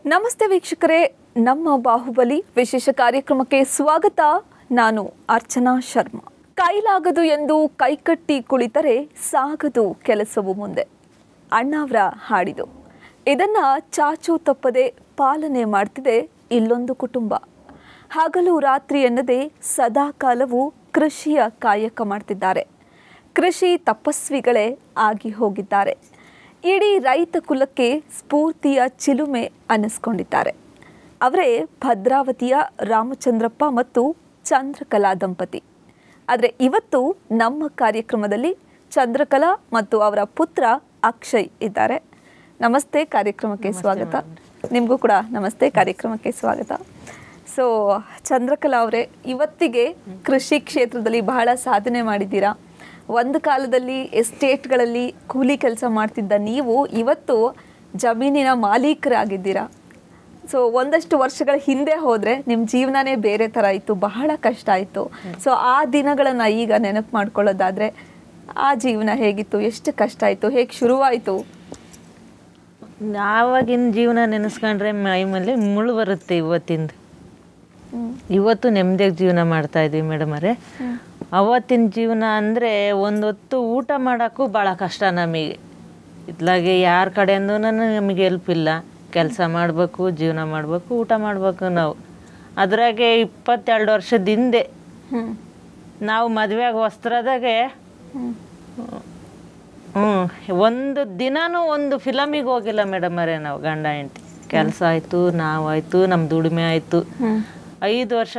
ನಮಸ್ತೆ ವೀಕ್ಷಕರೇ ನಮ್ಮ ಬಾಹುಬಲಿ ವಿಶೇಷ ಕಾರ್ಯಕ್ರಮಕ್ಕೆ ಸ್ವಾಗತ ನಾನು ಅರ್ಚನಾ ಶರ್ಮಾ ಕೈಲಾಗದು ಎಂದು ಕೈಕಟ್ಟಿ ಕುಳಿತರೆ ಸಾಗದು ಕೆಲಸವು ಮುಂದೆ ಅಣ್ಣಾವ್ರ ಹಾಡಿದು ಇದನ್ನ ಚಾಚು ತಪ್ಪದೆ ಪಾಲನೆ ಮಾಡ್ತಿದೆ ಇಲ್ಲೊಂದು ಕುಟುಂಬ ಹಗಲು ರಾತ್ರಿ ಎನ್ನದೆ ಸದಾ ಕಾಲವು ಕೃಷಿಯ ಕಾಯಕ ಮಾಡ್ತಿದ್ದಾರೆ ಕೃಷಿ ತಪಸ್ವಿಗಳೇ ಆಗಿ ಹೋಗಿದ್ದಾರೆ ಇಡೀ ರೈತ ಕುಲಕ್ಕೆ ಸ್ಫೂರ್ತಿಯ ಚಿಲುಮೆ ಅನ್ನಿಸ್ಕೊಂಡಿದ್ದಾರೆ ಅವರೇ ಭದ್ರಾವತಿಯ ರಾಮಚಂದ್ರಪ್ಪ ಮತ್ತು ಚಂದ್ರಕಲಾ ದಂಪತಿ ಆದರೆ ಇವತ್ತು ನಮ್ಮ ಕಾರ್ಯಕ್ರಮದಲ್ಲಿ ಚಂದ್ರಕಲಾ ಮತ್ತು ಅವರ ಪುತ್ರ ಅಕ್ಷಯ್ ಇದ್ದಾರೆ ನಮಸ್ತೆ ಕಾರ್ಯಕ್ರಮಕ್ಕೆ ಸ್ವಾಗತ ನಿಮಗೂ ಕೂಡ ನಮಸ್ತೆ ಕಾರ್ಯಕ್ರಮಕ್ಕೆ ಸ್ವಾಗತ ಸೊ ಚಂದ್ರಕಲಾ ಅವರೇ ಇವತ್ತಿಗೆ ಕೃಷಿ ಕ್ಷೇತ್ರದಲ್ಲಿ ಬಹಳ ಸಾಧನೆ ಮಾಡಿದ್ದೀರಾ ಒಂದು ಕಾಲದಲ್ಲಿ ಎಸ್ಟೇಟ್ಗಳಲ್ಲಿ ಕೂಲಿ ಕೆಲಸ ಮಾಡ್ತಿದ್ದ ನೀವು ಇವತ್ತು ಜಮೀನಿನ ಮಾಲೀಕರಾಗಿದ್ದೀರಾ ಸೊ ಒಂದಷ್ಟು ವರ್ಷಗಳ ಹಿಂದೆ ಹೋದರೆ ನಿಮ್ಮ ಜೀವನನೇ ಬೇರೆ ಥರ ಇತ್ತು ಬಹಳ ಕಷ್ಟ ಆಯಿತು ಸೊ ಆ ದಿನಗಳನ್ನು ಈಗ ನೆನಪು ಮಾಡ್ಕೊಳ್ಳೋದಾದರೆ ಆ ಜೀವನ ಹೇಗಿತ್ತು ಎಷ್ಟು ಕಷ್ಟ ಆಯಿತು ಹೇಗೆ ಶುರುವಾಯಿತು ಆವಾಗಿನ ಜೀವನ ನೆನೆಸ್ಕೊಂಡ್ರೆ ಮೈ ಮೇಲೆ ಮುಳ್ಳು ಬರುತ್ತೆ ಇವತ್ತಿಂದು ಇವತ್ತು ನೆಮ್ಮದಿಯಾಗಿ ಜೀವನ ಮಾಡ್ತಾ ಇದ್ವಿ ಮೇಡಮ್ ಅವರೇ ಅವತ್ತಿನ ಜೀವನ ಅಂದರೆ ಒಂದೊತ್ತು ಊಟ ಮಾಡೋಕ್ಕೂ ಭಾಳ ಕಷ್ಟ ನಮಗೆ ಇತ್ಲಾಗೆ ಯಾರ ಕಡೆಯಿಂದ ನಮಗೆ ಹೆಲ್ಪ್ ಇಲ್ಲ ಕೆಲಸ ಮಾಡಬೇಕು ಜೀವನ ಮಾಡಬೇಕು ಊಟ ಮಾಡಬೇಕು ನಾವು ಅದ್ರಾಗೆ ಇಪ್ಪತ್ತೆರಡು ವರ್ಷದ ಹಿಂದೆ ಹ್ಞೂ ನಾವು ಮದುವೆಯಾಗ ವಸ್ತ್ರದಾಗೆ ಹ್ಞೂ ಒಂದು ದಿನಾನೂ ಒಂದು ಫಿಲಮಿಗೆ ಹೋಗಿಲ್ಲ ಮೇಡಮ್ ಅವರೇ ನಾವು ಗಂಡ ಹೆಂಡತಿ ಕೆಲಸ ಆಯಿತು ನಾವಾಯಿತು ನಮ್ಮ ದುಡಿಮೆ ಆಯಿತು ಐದು ವರ್ಷ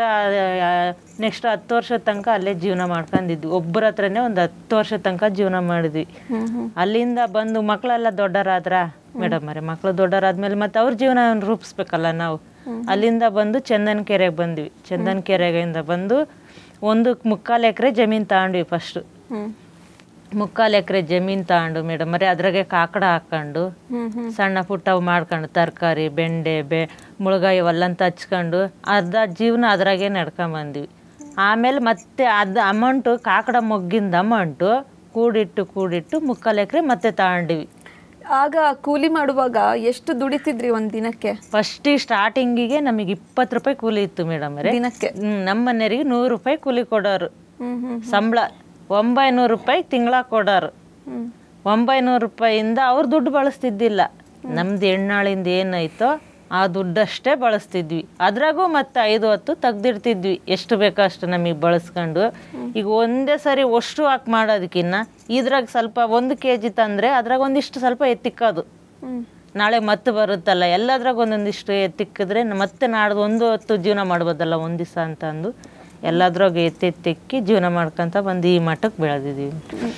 ನೆಕ್ಸ್ಟ್ ಹತ್ತು ವರ್ಷ ತನಕ ಅಲ್ಲೇ ಜೀವನ ಮಾಡ್ಕೊಂಡಿದ್ವಿ ಒಬ್ಬರ ಹತ್ರನೇ ಒಂದು ಹತ್ತು ವರ್ಷ ತನಕ ಜೀವನ ಮಾಡಿದ್ವಿ ಅಲ್ಲಿಂದ ಬಂದು ಮಕ್ಕಳೆಲ್ಲ ದೊಡ್ಡರಾದ್ರ ಮೇಡಮ್ ಅವರೇ ಮಕ್ಕಳು ದೊಡ್ಡರಾದ್ಮೇಲೆ ಮತ್ತೆ ಅವ್ರ ಜೀವನ ರೂಪಿಸ್ಬೇಕಲ್ಲ ನಾವು ಅಲ್ಲಿಂದ ಬಂದು ಚಂದನ್ ಕೆರೆಗೆ ಬಂದ್ವಿ ಚಂದನ್ ಕೆರೆಗಿಂದ ಬಂದು ಒಂದು ಮುಕ್ಕಾಲು ಎಕರೆ ಜಮೀನು ತಗೊಂಡ್ವಿ ಫಸ್ಟು ಹ್ಞೂ ಮುಕ್ಕಾಲು ಎಕರೆ ಜಮೀನು ತಗೊಂಡು ಮೇಡಮ್ ಅರೆ ಅದ್ರಾಗೆ ಕಾಕಡ ಹಾಕೊಂಡು ಸಣ್ಣ ಪುಟ್ಟ ಮಾಡ್ಕೊಂಡು ತರಕಾರಿ ಬೆಂಡೆ ಬೆ ಮುಳುಗಾಯಿ ಇವೆಲ್ಲಂತ ಹಚ್ಕೊಂಡು ಅರ್ಧ ಜೀವನ ಅದ್ರಾಗೆ ನಡ್ಕೊಂಬಂದ್ವಿ ಆಮೇಲೆ ಮತ್ತೆ ಅದು ಅಮೌಂಟು ಕಾಕಡ ಮೊಗ್ಗಿಂದ ಅಮೌಂಟು ಕೂಡಿಟ್ಟು ಕೂಡಿಟ್ಟು ಮುಕ್ಕಾಲು ಎಕರೆ ಮತ್ತೆ ತಗೊಂಡ್ವಿ ಆಗ ಕೂಲಿ ಮಾಡುವಾಗ ಎಷ್ಟು ದುಡಿತಿದ್ರಿ ಒಂದು ದಿನಕ್ಕೆ ಫಸ್ಟ್ ಸ್ಟಾರ್ಟಿಂಗಿಗೆ ನಮಗೆ ಇಪ್ಪತ್ತು ರೂಪಾಯಿ ಕೂಲಿ ಇತ್ತು ಮೇಡಮ್ ಅರೆ ದಿನಕ್ಕೆ ನಮ್ಮ ಮನೆಯವರಿಗೆ ನೂರು ರೂಪಾಯಿ ಕೂಲಿ ಕೊಡೋರು ಹ್ಞೂ ಹ್ಞೂ ಸಂಬಳ ಒಂಬೈನೂರು ರೂಪಾಯಿ ತಿಂಗಳ ಕೊಡೋರು ಹ್ಞೂ ಒಂಬೈನೂರು ರೂಪಾಯಿಂದ ಅವ್ರು ದುಡ್ಡು ಬಳಸ್ತಿದ್ದಿಲ್ಲ ನಮ್ದು ಹೆಣ್ಣಾಳಿಂದ ಏನಾಯ್ತೋ ಆ ದುಡ್ಡಷ್ಟೇ ಬಳಸ್ತಿದ್ವಿ ಅದ್ರಾಗೂ ಮತ್ತೆ ಐದು ಹೊತ್ತು ತೆಗ್ದಿಡ್ತಿದ್ವಿ ಎಷ್ಟು ಬೇಕೋ ಅಷ್ಟು ನಮಗೆ ಬಳಸ್ಕೊಂಡು ಈಗ ಒಂದೇ ಸರಿ ಅಷ್ಟು ಹಾಕಿ ಮಾಡೋದಕ್ಕಿನ್ನ ಇದ್ರಾಗ ಸ್ವಲ್ಪ ಒಂದು ಕೆ ಜಿ ತಂದರೆ ಅದ್ರಾಗ ಒಂದಿಷ್ಟು ಸ್ವಲ್ಪ ಎತ್ತಿಕ್ಕೋದು ಹ್ಞೂ ನಾಳೆ ಮತ್ತೆ ಬರುತ್ತಲ್ಲ ಎಲ್ಲದ್ರಾಗ ಒಂದೊಂದಿಷ್ಟು ಎತ್ತಿಕ್ಕಿದ್ರೆ ಮತ್ತೆ ನಾಡ್ದು ಒಂದು ಹೊತ್ತು ಜೀವನ ಮಾಡ್ಬೋದಲ್ಲ ಒಂದು ದಿವಸ ಅಂತ ಅಂದು ಎಲ್ಲದ್ರಾಗ ಎತ್ತೆತ್ತಿಕ್ಕಿ ಜೀವನ ಮಾಡ್ಕೊಂತ ಬಂದು ಈ ಮಟ್ಟಕ್ಕೆ ಬೆಳೆದಿದ್ದೀವಿ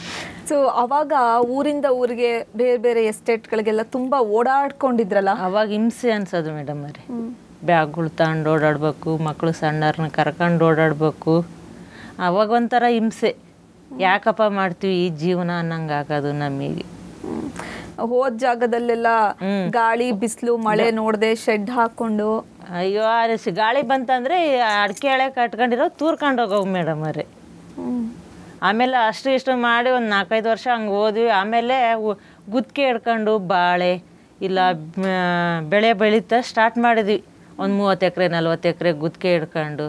ಸೊ ಅವಾಗ ಊರಿಂದ ಊರಿಗೆ ಬೇರೆ ಬೇರೆ ಎಸ್ಟೇಟ್ಗಳಿಗೆಲ್ಲ ತುಂಬ ಓಡಾಡ್ಕೊಂಡಿದ್ರಲ್ಲ ಅವಾಗ ಹಿಂಸೆ ಅನ್ಸೋದು ಮೇಡಮ್ ಅವ್ರಿ ಬ್ಯಾಗ್ಗಳು ತಗೊಂಡು ಓಡಾಡ್ಬೇಕು ಮಕ್ಕಳು ಸಣ್ಣವ್ರನ್ನ ಕರ್ಕೊಂಡು ಓಡಾಡ್ಬೇಕು ಅವಾಗ ಒಂಥರ ಹಿಂಸೆ ಯಾಕಪ್ಪ ಮಾಡ್ತೀವಿ ಈ ಜೀವನ ಅನ್ನಂಗೆ ಆಗೋದು ನಮಗೆ ಹ್ಮ್. ಹೋದ್ ಜಾಗದಲ್ಲೆಲ್ಲ ಗಾಳಿ ಬಿಸಿಲು ಮಳೆ ನೋಡದೆ ಶೆಡ್ ಹಾಕೊಂಡು ಅಯ್ಯೋ ಆ ಸಿ- ಗಾಳಿ ಬಂತಂದ್ರೆ ಅಡಿಕೆ ಎಳೆ ಕಟ್ಕೊಂಡಿರೋ ತೂರ್ಕೊಂಡು ಹೋಗವು ಮೇಡಮ್ ಅವ್ರೆ ಹ್ಮ್. ಆಮೇಲೆ ಅಷ್ಟು ಇಷ್ಟು ಮಾಡಿ ಒಂದು ನಾಲ್ಕೈದು ವರ್ಷ ಹಂಗೆ ಹೋದ್ವಿ ಆಮೇಲೆ ಉ- ಗುತ್ತಿಗೆ ಹಿಡ್ಕೊಂಡು ಬಾಳೆ ಇಲ್ಲ ಮ- ಬೆಳೆ ಬೆಳೀತಾ ಸ್ಟಾರ್ಟ್ ಮಾಡಿದ್ವಿ ಒಂದು ಮೂವತ್ತು ಎಕರೆ ನಲ್ವತ್ತು ಎಕರೆ ಗುತ್ತಿಗೆ ಹಿಡ್ಕೊಂಡು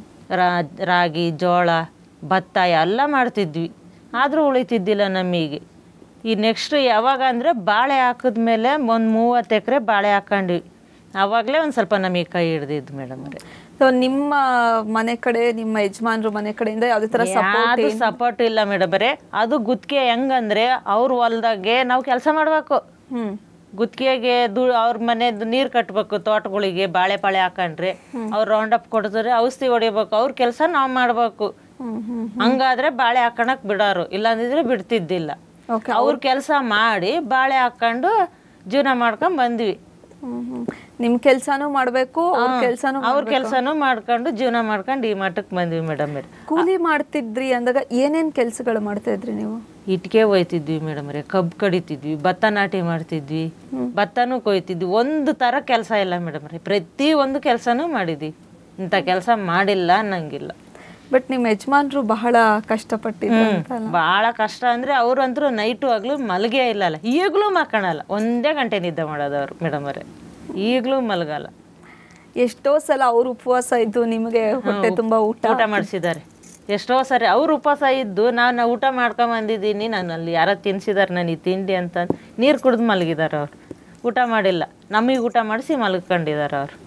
ರಾ- ರಾಗಿ ಜೋಳ ಭತ್ತ ಎಲ್ಲ ಮಾಡ್ತಿದ್ವಿ ಆದರೂ ಉಳಿತಿದ್ದಿಲ್ಲ ನಮಗೆ ಈ ನೆಕ್ಸ್ಟ್ ಯಾವಾಗ ಅಂದರೆ ಬಾಳೆ ಹಾಕಿದ್ಮೇಲೆ ಒಂದು ಮೂವತ್ತು ಎಕರೆ ಬಾಳೆ ಹಾಕೊಂಡ್ವಿ ಆವಾಗಲೇ ಒಂದು ಸ್ವಲ್ಪ ನಮಗೆ ಕೈ ಹಿಡ್ದಿದ್ದು ಮೇಡಮ್ ಅವರೇ ಸೊ ನಿಮ್ಮ ಮನೆ ಕಡೆ ನಿಮ್ಮ ಯಜಮಾನ್ರು ಮನೆ ಕಡೆಯಿಂದ ಯಾವುದೇ ತರ ಸಪೋರ್ಟ್ ಯಾವುದು ಸಪೋರ್ಟ್ ಇಲ್ಲ ಮೇಡಮ್ ಬರೇ ಅದು ಗುತ್ತಿಗೆ ಹೆಂಗಂದ್ರೆ ಅವ್ರ ಹೊಲ್ದಾಗೆ ನಾವು ಕೆಲಸ ಮಾಡಬೇಕು ಹ್ಮ್ ಗುತ್ತಿಗೆಗೆ ದು ಅವ್ರ ಮನೆದು ನೀರು ಕಟ್ಟಬೇಕು ತೋಟಗಳಿಗೆ ಬಾಳೆ ಪಾಳೆ ಹಾಕೊಂಡ್ರೆ ಅವ್ರು ರೌಂಡ್ ಅಪ್ ಕೊಡ್ತಾರೆ ಔಷಧಿ ಹೊಡಿಬೇಕು ಅವ್ರ ಕೆಲಸ ನಾವು ಮಾಡಬೇಕು ಹ್ಮ್ ಹ್ಮ್ ಹಂಗಾದ್ರೆ ಬಾಳೆ ಹಾಕೋಣಕ್ ಬಿಡೋರು ಇಲ್ಲಾಂದಿದ್ರೆ ಬಿಡ್ತಿದ್ದಿಲ್ಲ ಓಕೆ ಅವ್ರ ಕೆಲಸ ಮಾಡಿ ಬಾಳೆ ಹಾಕೊಂಡು ಜೀವನ ಮಾಡ್ಕೊಂಡ್ ಬಂದ್ವಿ ಹ್ಮ್ ಹ್ಮ್ ನಿಮ್ ಕೆಲ್ಸಾನು ಮಾಡ್ಬೇಕು ಅವ್ರ ಕೆಲ್ಸಾನು ಅವ್ರ ಕೆಲಸನೂ ಮಾಡ್ಕೊಂಡು ಜೀವನ ಮಾಡ್ಕೊಂಡು ಈ ಮಟ್ಟಕ್ಕೆ ಬಂದ್ವಿ ಮೇಡಮ್ ಕೂಲಿ ಮಾಡ್ತಿದ್ರಿ ಅಂದಾಗ ಏನೇನ್ ಕೆಲ್ಸಗಳು ಮಾಡ್ತಾ ಇದ್ರಿ ನೀವು ಇಟ್ಕೆ ಒಯ್ತಿದ್ವಿ ಮೇಡಮ್ ರೇ ಕಬ್ಬು ಕಡಿತಿದ್ವಿ ಭತ್ತ ನಾಟಿ ಮಾಡ್ತಿದ್ವಿ ಭತ್ತನೂ ಕೊಯ್ತಿದ್ವಿ ಒಂದು ಥರ ಕೆಲಸ ಇಲ್ಲ ಮೇಡಮ್ ರೇ ಪ್ರತಿ ಒಂದು ಕೆಲಸನೂ ಮಾಡಿದ್ವಿ ಇಂಥ ಕೆಲಸ ಮಾಡಿಲ್ಲ ಅನ್ನಂಗಿಲ್ಲ ಬಟ್ ನಿಮ್ಮ ಯಜಮಾನ್ರು ಬಹಳ ಕಷ್ಟಪಟ್ಟಿದ್ರು ಅಂತಲ್ಲ ಭಾಳ ಕಷ್ಟ ಅಂದರೆ ಅವ್ರಂತರೂ ನೈಟು ಆಗ್ಲೂ ಮಲಗೇ ಇಲ್ಲಲ್ಲ ಈಗಲೂ ಮಕ್ಕಣಲ್ಲ ಒಂದೇ ಗಂಟೆ ನಿದ್ದೆ ಮಾಡೋದು ಅವ್ರು ಮೇಡಮ್ ಅವರೇ ಈಗಲೂ ಮಲಗಲ್ಲ ಎಷ್ಟೋ ಸಲ ಅವ್ರ ಉಪವಾಸ ಇದ್ದು ನಿಮಗೆ ಹೊಟ್ಟೆ ತುಂಬಾ ಊಟ ಊಟ ಮಾಡಿಸಿದ್ದಾರೆ ಎಷ್ಟೋ ಸರಿ ಅವ್ರು ಉಪವಾಸ ಇದ್ದು ನಾನು ನಾ ಊಟ ಮಾಡ್ಕೊಂಡ್ ಬಂದಿದ್ದೀನಿ ನಾನು ಅಲ್ಲಿ ಯಾರೋ ತಿನ್ಸಿದಾರೆ ನನಗೆ ತಿಂಡಿ ಅಂತ ನೀರು ಕುಡಿದು ಮಲಗಿದ್ದಾರೆ ಅವ್ರು ಊಟ ಮಾಡಿಲ್ಲ ನಮಗೆ ಊಟ ಮಾಡಿಸಿ ಮಲ್ಕೊಂಡಿದ್ದಾರೆ ಅವ್ರು